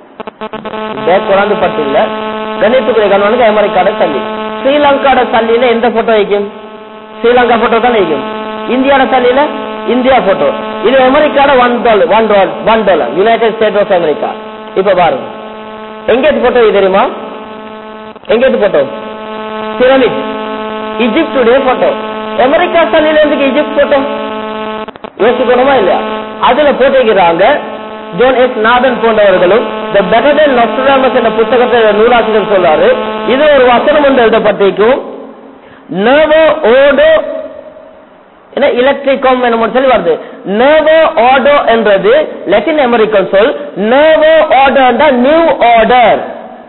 குழந்தை பட்டு இல்ல கண்ணியத்துக்குரிய கனவானுக்கு அமெரிக்காட தள்ளி ஸ்ரீலங்காட தள்ளியில எந்த போட்டோ வைக்கும் ஸ்ரீலங்கா போட்டோ தான் வைக்கும் இந்தியாட தள்ளியில இந்தியா போட்டோ இது அமெரிக்காட one dollar one dollar one dollar united state of America இப்ப பாருங்க எங்கேத்து போட்டோ தெரியுமா எங்கேத்து போட்டோ பிரமிட் இஜிப்டுடைய போட்டோ அமெரிக்கா தள்ளியில இருந்து இஜிப்ட் போட்டோ யோசிக்கணுமா இல்லையா அதுல போட்டிருக்கிறாங்க ஜோன் எஸ் நாதன் போன்றவர்களும் த பெட்டர் தென் நொஸ்ட்ராமஸ் என்ற புத்தகத்தை நூலாசிரியர் சொல்றாரு இது ஒரு வசனம் ஒன்று எழுதப்பட்டிருக்கும் நர்வோ ஓடோ என்ன எலக்ட்ரிகம் என்ன சொல்லி வருது நர்வோ ஆர்டோ என்றது லெட்டின் அமெரிக்கன் சொல் நர்வோ order new order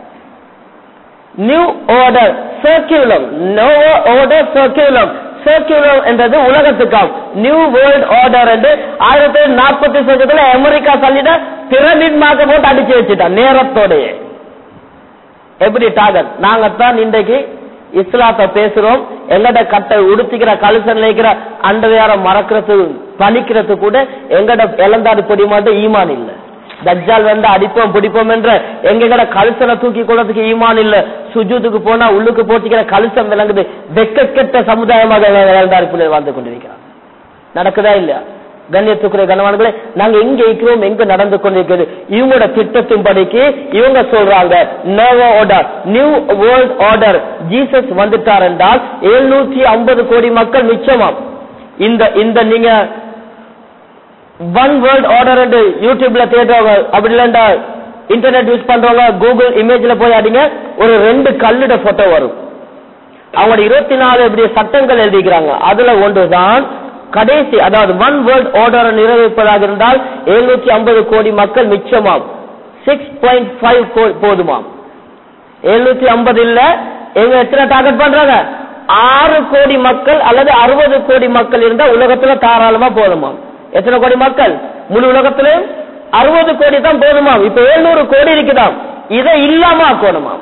new order சர்க்குலம் நோவோ ஆர்டர் சர்க்குலம் சர்க்குலம் என்றது உலகத்துக்காம் நியூ வேர்ல்ட் ஆர்டர் என்று ஆயிரத்தி தொள்ளாயிரத்தி நாற்பத்தி சதத்துல அமெரிக்கா சொல்லிட்ட பிரமிட் மார்க்க போட்டு அடிச்சு வச்சுட்டான் நேரத்தோடயே எப்படி டாகர் நாங்கத்தான் இன்றைக்கு இஸ்லாத்தை பேசுறோம் எங்கட கட்டை உடுத்திக்கிற கழுசன் நினைக்கிற அண்டவையார மறக்கிறது பணிக்கிறது கூட எங்கட இளந்தாடு பொடி மட்டும் ஈமான் இல்ல தஜ்ஜால் வந்து அடிப்போம் பிடிப்போம் என்ற எங்கட கழுசனை தூக்கி கொள்றதுக்கு ஈமான் இல்ல சுஜூதுக்கு போனா உள்ளுக்கு போட்டிக்கிற கழுசம் விளங்குது வெக்க கெட்ட சமுதாயமாக இளந்தாடு பிள்ளை வாழ்ந்து கொண்டிருக்கிறான் நடக்குதா இல்லையா கண்ணியத்துக்குரிய கணவான்களே நாங்க எங்க இருக்கிறோம் எங்க நடந்து கொண்டிருக்கிறது இவங்களோட திட்டத்தின் படிக்கு இவங்க சொல்றாங்க நோவோ order new world order Jesus வந்துட்டார் என்றால் எழுநூத்தி ஐம்பது கோடி மக்கள் மிச்சமாம் இந்த இந்த நீங்க ஒன் வேர்ல்ட் ஆர்டர் என்று யூடியூப்ல தேடுறவங்க அப்படி இல்லைண்டா இன்டர்நெட் யூஸ் பண்றவங்க கூகுள் இமேஜ்ல போய் அடிங்க ஒரு ரெண்டு கல்லுட போட்டோ வரும் அவங்களோட இருபத்தி நாலு இப்படி சட்டங்கள் எழுதிக்கிறாங்க அதுல ஒன்றுதான் கடைசி அதாவது ஒன் வேர்ல்ட் ஆர்டரை நிறைவேற்பதாக இருந்தால் எழுநூத்தி ஐம்பது கோடி மக்கள் மிச்சமாம் சிக்ஸ் பாயிண்ட் ஃபைவ் போதுமாம் எழுநூத்தி ஐம்பது இல்ல எங்க எத்தனை டார்கெட் பண்றாங்க ஆறு கோடி மக்கள் அல்லது அறுபது கோடி மக்கள் இருந்தா உலகத்துல தாராளமா போதுமாம் எத்தனை கோடி மக்கள் முழு உலகத்திலும் அறுபது கோடி தான் போதுமாம் இப்ப எழுநூறு கோடி இருக்குதாம் இதை இல்லாம ஆக்கணுமாம்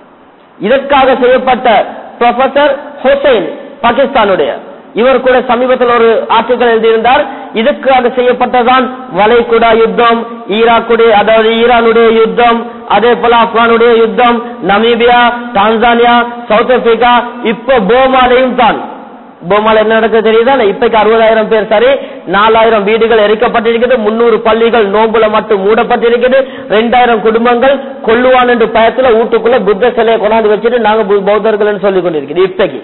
இதற்காக செய்யப்பட்ட ப்ரொஃபசர் ஹுசைன் பாகிஸ்தானுடைய இவர் கூட சமீபத்தில் ஒரு ஆர்டிக்கல் எழுதியிருந்தார் இதுக்காக செய்யப்பட்டதான் வளைகுடா யுத்தம் ஈராக்குடைய அதாவது ஈரானுடைய யுத்தம் அதே போல ஆப்கானுடைய யுத்தம் நமீபியா டான்சானியா சவுத் ஆப்பிரிக்கா இப்ப போமாலையும் தான் போமால என்ன நடக்குது தெரியுதா இப்பைக்கு அறுபதாயிரம் பேர் சரி நாலாயிரம் வீடுகள் எரிக்கப்பட்டிருக்கிறது முன்னூறு பள்ளிகள் நோம்புல மட்டும் மூடப்பட்டிருக்கிறது ரெண்டாயிரம் குடும்பங்கள் கொல்லுவான் என்று பயத்துல வீட்டுக்குள்ள புத்த சிலையை கொண்டாந்து வச்சுட்டு நாங்க பு- பௌத்தர்கள் சொல்லி கொண்டிருக்கிறோம் இப்பைக்கு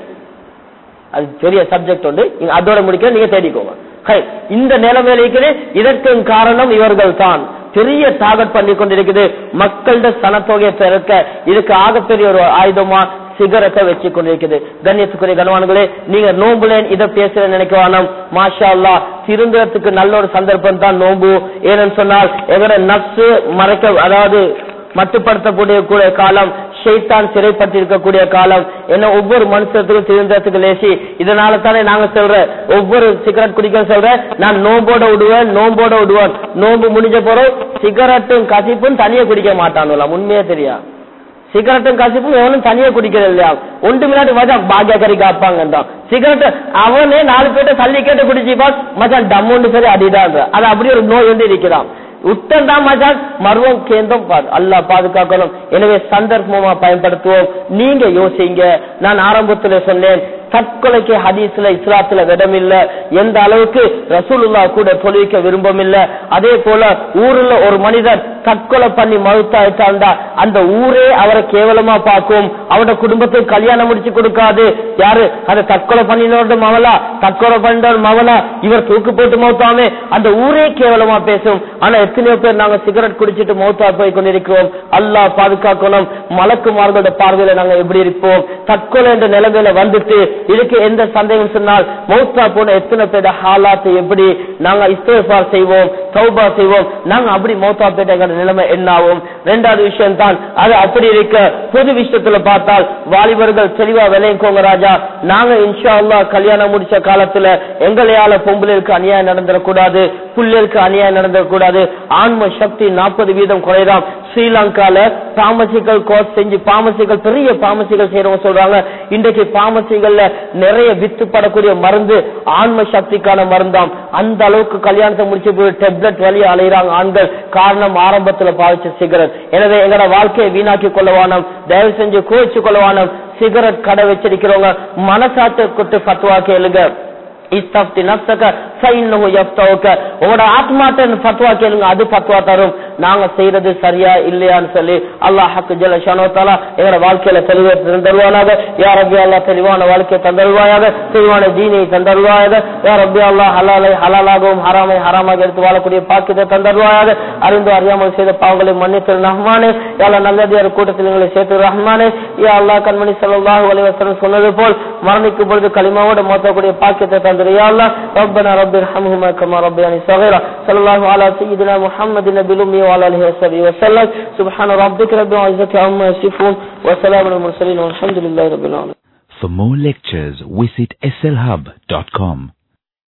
அது பெரிய சப்ஜெக்ட் உண்டு நீங்க அதோட முடிக்க நீங்க தேடிக்கோங்க ஹை, இந்த நிலைமையில இருக்குது இதற்கு காரணம் இவர்கள் தான் பெரிய டார்கெட் பண்ணி கொண்டிருக்குது மக்களோட சனத்தொகையை பெருக்க இதுக்கு ஆகப்பெரிய ஒரு ஆயுதமா சிகரத்தை வச்சு கொண்டிருக்குது கண்ணியத்துக்குரிய கனவான்களே நீங்க நோம்புலேன் இதை பேசுற நினைக்க வேணாம் மாஷா அல்லா திருந்துறதுக்கு நல்ல ஒரு சந்தர்ப்பம் தான் நோம்பு ஏன்னு சொன்னால் எங்கட நப்சு மறைக்க அதாவது மட்டுப்படுத்தக்கூடிய கூடிய காலம் ஷைத்தான் சிறைப்பட்டிருக்கக்கூடிய காலம் என்ன ஒவ்வொரு மனுஷத்துக்கும் திருந்தத்துக்கு லேசி இதனால தானே நாங்க சொல்ற ஒவ்வொரு சிகரெட் குடிக்க சொல்ற நான் நோம்போட விடுவேன் நோம்போட விடுவேன் நோம்பு முடிஞ்ச பிறகு சிகரெட்டும் கசிப்பும் தனியா குடிக்க மாட்டானுல உண்மையே தெரியா சிகரெட்டும் கசிப்பும் எவனும் தனியா குடிக்கிறது இல்லையா ஒன்று மின்னாடி மச்சான் பாக்கிய கறி காப்பாங்கன்றான் சிகரெட் அவனே நாலு பேர்ட்ட தள்ளி கேட்டு குடிச்சிப்பா மச்சான் டம்முன்னு சரி அடிதான் அது அப்படி ஒரு நோய் வந்து இருக்கிறான் உத்தம் தான் மச்சான் மர்வம் கேந்தம் பா- அல்லாஹ் பாதுகாக்கணும் எனவே சந்தர்ப்பமா பயன்படுத்துவோம் நீங்க யோசிங்க நான் ஆரம்பத்துல சொன்னேன் தற்கொலைக்கு ஹதீஸ்ல இஸ்லாத்துல விடம் இல்ல எந்த அளவுக்கு ரசூலுல்லா கூட தொழுவிக்க விரும்பம் இல்ல அதே போல ஊர்ல ஒரு மனிதர் தற்கொலை பண்ணி மறுத்தாயிட்டாண்டா அந்த ஊரே அவரை கேவலமா பார்க்கும் அவரோட குடும்பத்துக்கு கல்யாணம் முடிச்சு கொடுக்காது யாரு அந்த தற்கொலை பண்ணினோட மவளா தற்கொலை பண்ண மவளா இவர் தூக்கு போட்டு மௌத்தாமே அந்த ஊரே கேவலமா பேசும் ஆனா எத்தனையோ பேர் நாங்க சிகரெட் குடிச்சிட்டு மௌத்தா போய் கொண்டிருக்கிறோம் அல்லாஹ் பாதுகாக்கணும் மலக்குமார்களோட பார்வையில நாங்க எப்படி இருப்போம் தற்கொலை என்ற நிலைமையில வந்துட்டு இதுக்கு எந்த சந்தேகம் சொன்னால் மௌத்தா போன எத்தனை பேர் ஹாலாத்து எப்படி நாங்க இஸ்தேஃபார் செய்வோம் தௌபா செய்வோம் நாங்க அப்படி மௌத்தா போயிட்ட நிலைமை என்ன ஆகும் ரெண்டாவது விஷயம் தான் அது அப்படி இருக்க பொது விஷயத்துல பார்த்தால் வாலிபர்கள் தெளிவா விளையக்கோங்க ராஜா நாங்க இன்ஷா அல்லாஹ் கல்யாணம் முடிச்ச காலத்துல எங்களையால பொம்பளைகளுக்கு அநியாயம் நடந்துடக்கூடாது புள்ளைகளுக்கு அநியாயம் நடந்துடக்கூடாது ஆன்ம சக்தி நாற்பது வீதம் குறையலாம் ஸ்ரீலங்கால பாமசிகள் கோர்ஸ் செஞ்சு பாமசிகள் பெரிய பாமசிகள் செய்யறவங்க சொல்றாங்க இன்றைக்கு பாமசிகள்ல நிறைய வித்து படக்கூடிய மருந்து ஆன்ம சக்திக்கான மருந்தாம் அந்த அளவுக்கு கல்யாணத்தை முடிச்சு போய் டெப்லெட் வழியா அலைகிறாங்க ஆண்கள் காரணம் ஆரம்பத்துல பாவிச்ச சிகரெட் எனவே எங்களோட வாழ்க்கையை வீணாக்கி கொள்ளவானம் தயவு செஞ்சு கோச்சு கொள்ளவானம் சிகரெட் கடை வச்சிருக்கிறவங்க மனசாட்சி கொட்டு ஃபத்வா கேளுங்க இஸ்தப்தி நப்சக ஃபைன்னஹு யஃப்தவுக உங்களோட ஆத்மாட்ட ஃபத்வா கேளுங்க அது ஃபத்வா தரும் நாங்க செய்யறது சரியா இல்லையான்னு சொல்லி அல்லாஹ் ஹக்கு ஜல்ல ஷானோ தஆலா எங்களோட வாழ்க்கையில தெளிவை தந்தருவானாக யா ரப்பி அல்லாஹ் தெளிவான வாழ்க்கையை தந்தருவாயாக தெளிவான தீனை தந்தருவாயாக யா ரப்பி அல்லாஹ் ஹலாலை ஹலாலாகவும் ஹராமை ஹராமாக எடுத்து வாழக்கூடிய பாக்கியத்தை தந்தருவாயாக அறிந்து அறியாமல் செய்த பாவங்களை மன்னித்து ரஹ்மானே யாழ் நல்லதியார் கூட்டத்தில் எங்களை சேர்த்து ரஹ்மானே யா அல்லாஹ் கண்மணி ஸல்லல்லாஹு அலைஹி வஸல்லம் சொன்னது போல் மரணிக்கும் பொழுது களிமாவோட மோத்தக்கூடிய பாக்கியத்தை தந்தரு யா அல்லாஹ் ரப்பனா ரப்பி ர்ஹம்ஹுமா கமா ரப்பியானி ஸகீரா ஸல்லல்லாஹு அலா சய்யிதினா முஹம்மதின் நபில் உம்மி வ அலா ஆலிஹி வஸஹ்பிஹி வஸல்லம் சுப்ஹான ரப்பிக ரப்பில் இஸ்ஸத்தி அம்மா யசிஃபூன் வ ஸலாமுல் முர்சலீன் வல்ஹம்துலில்லாஹி ரப்பில் ஆலமீன் For more lectures, visit slhub.com.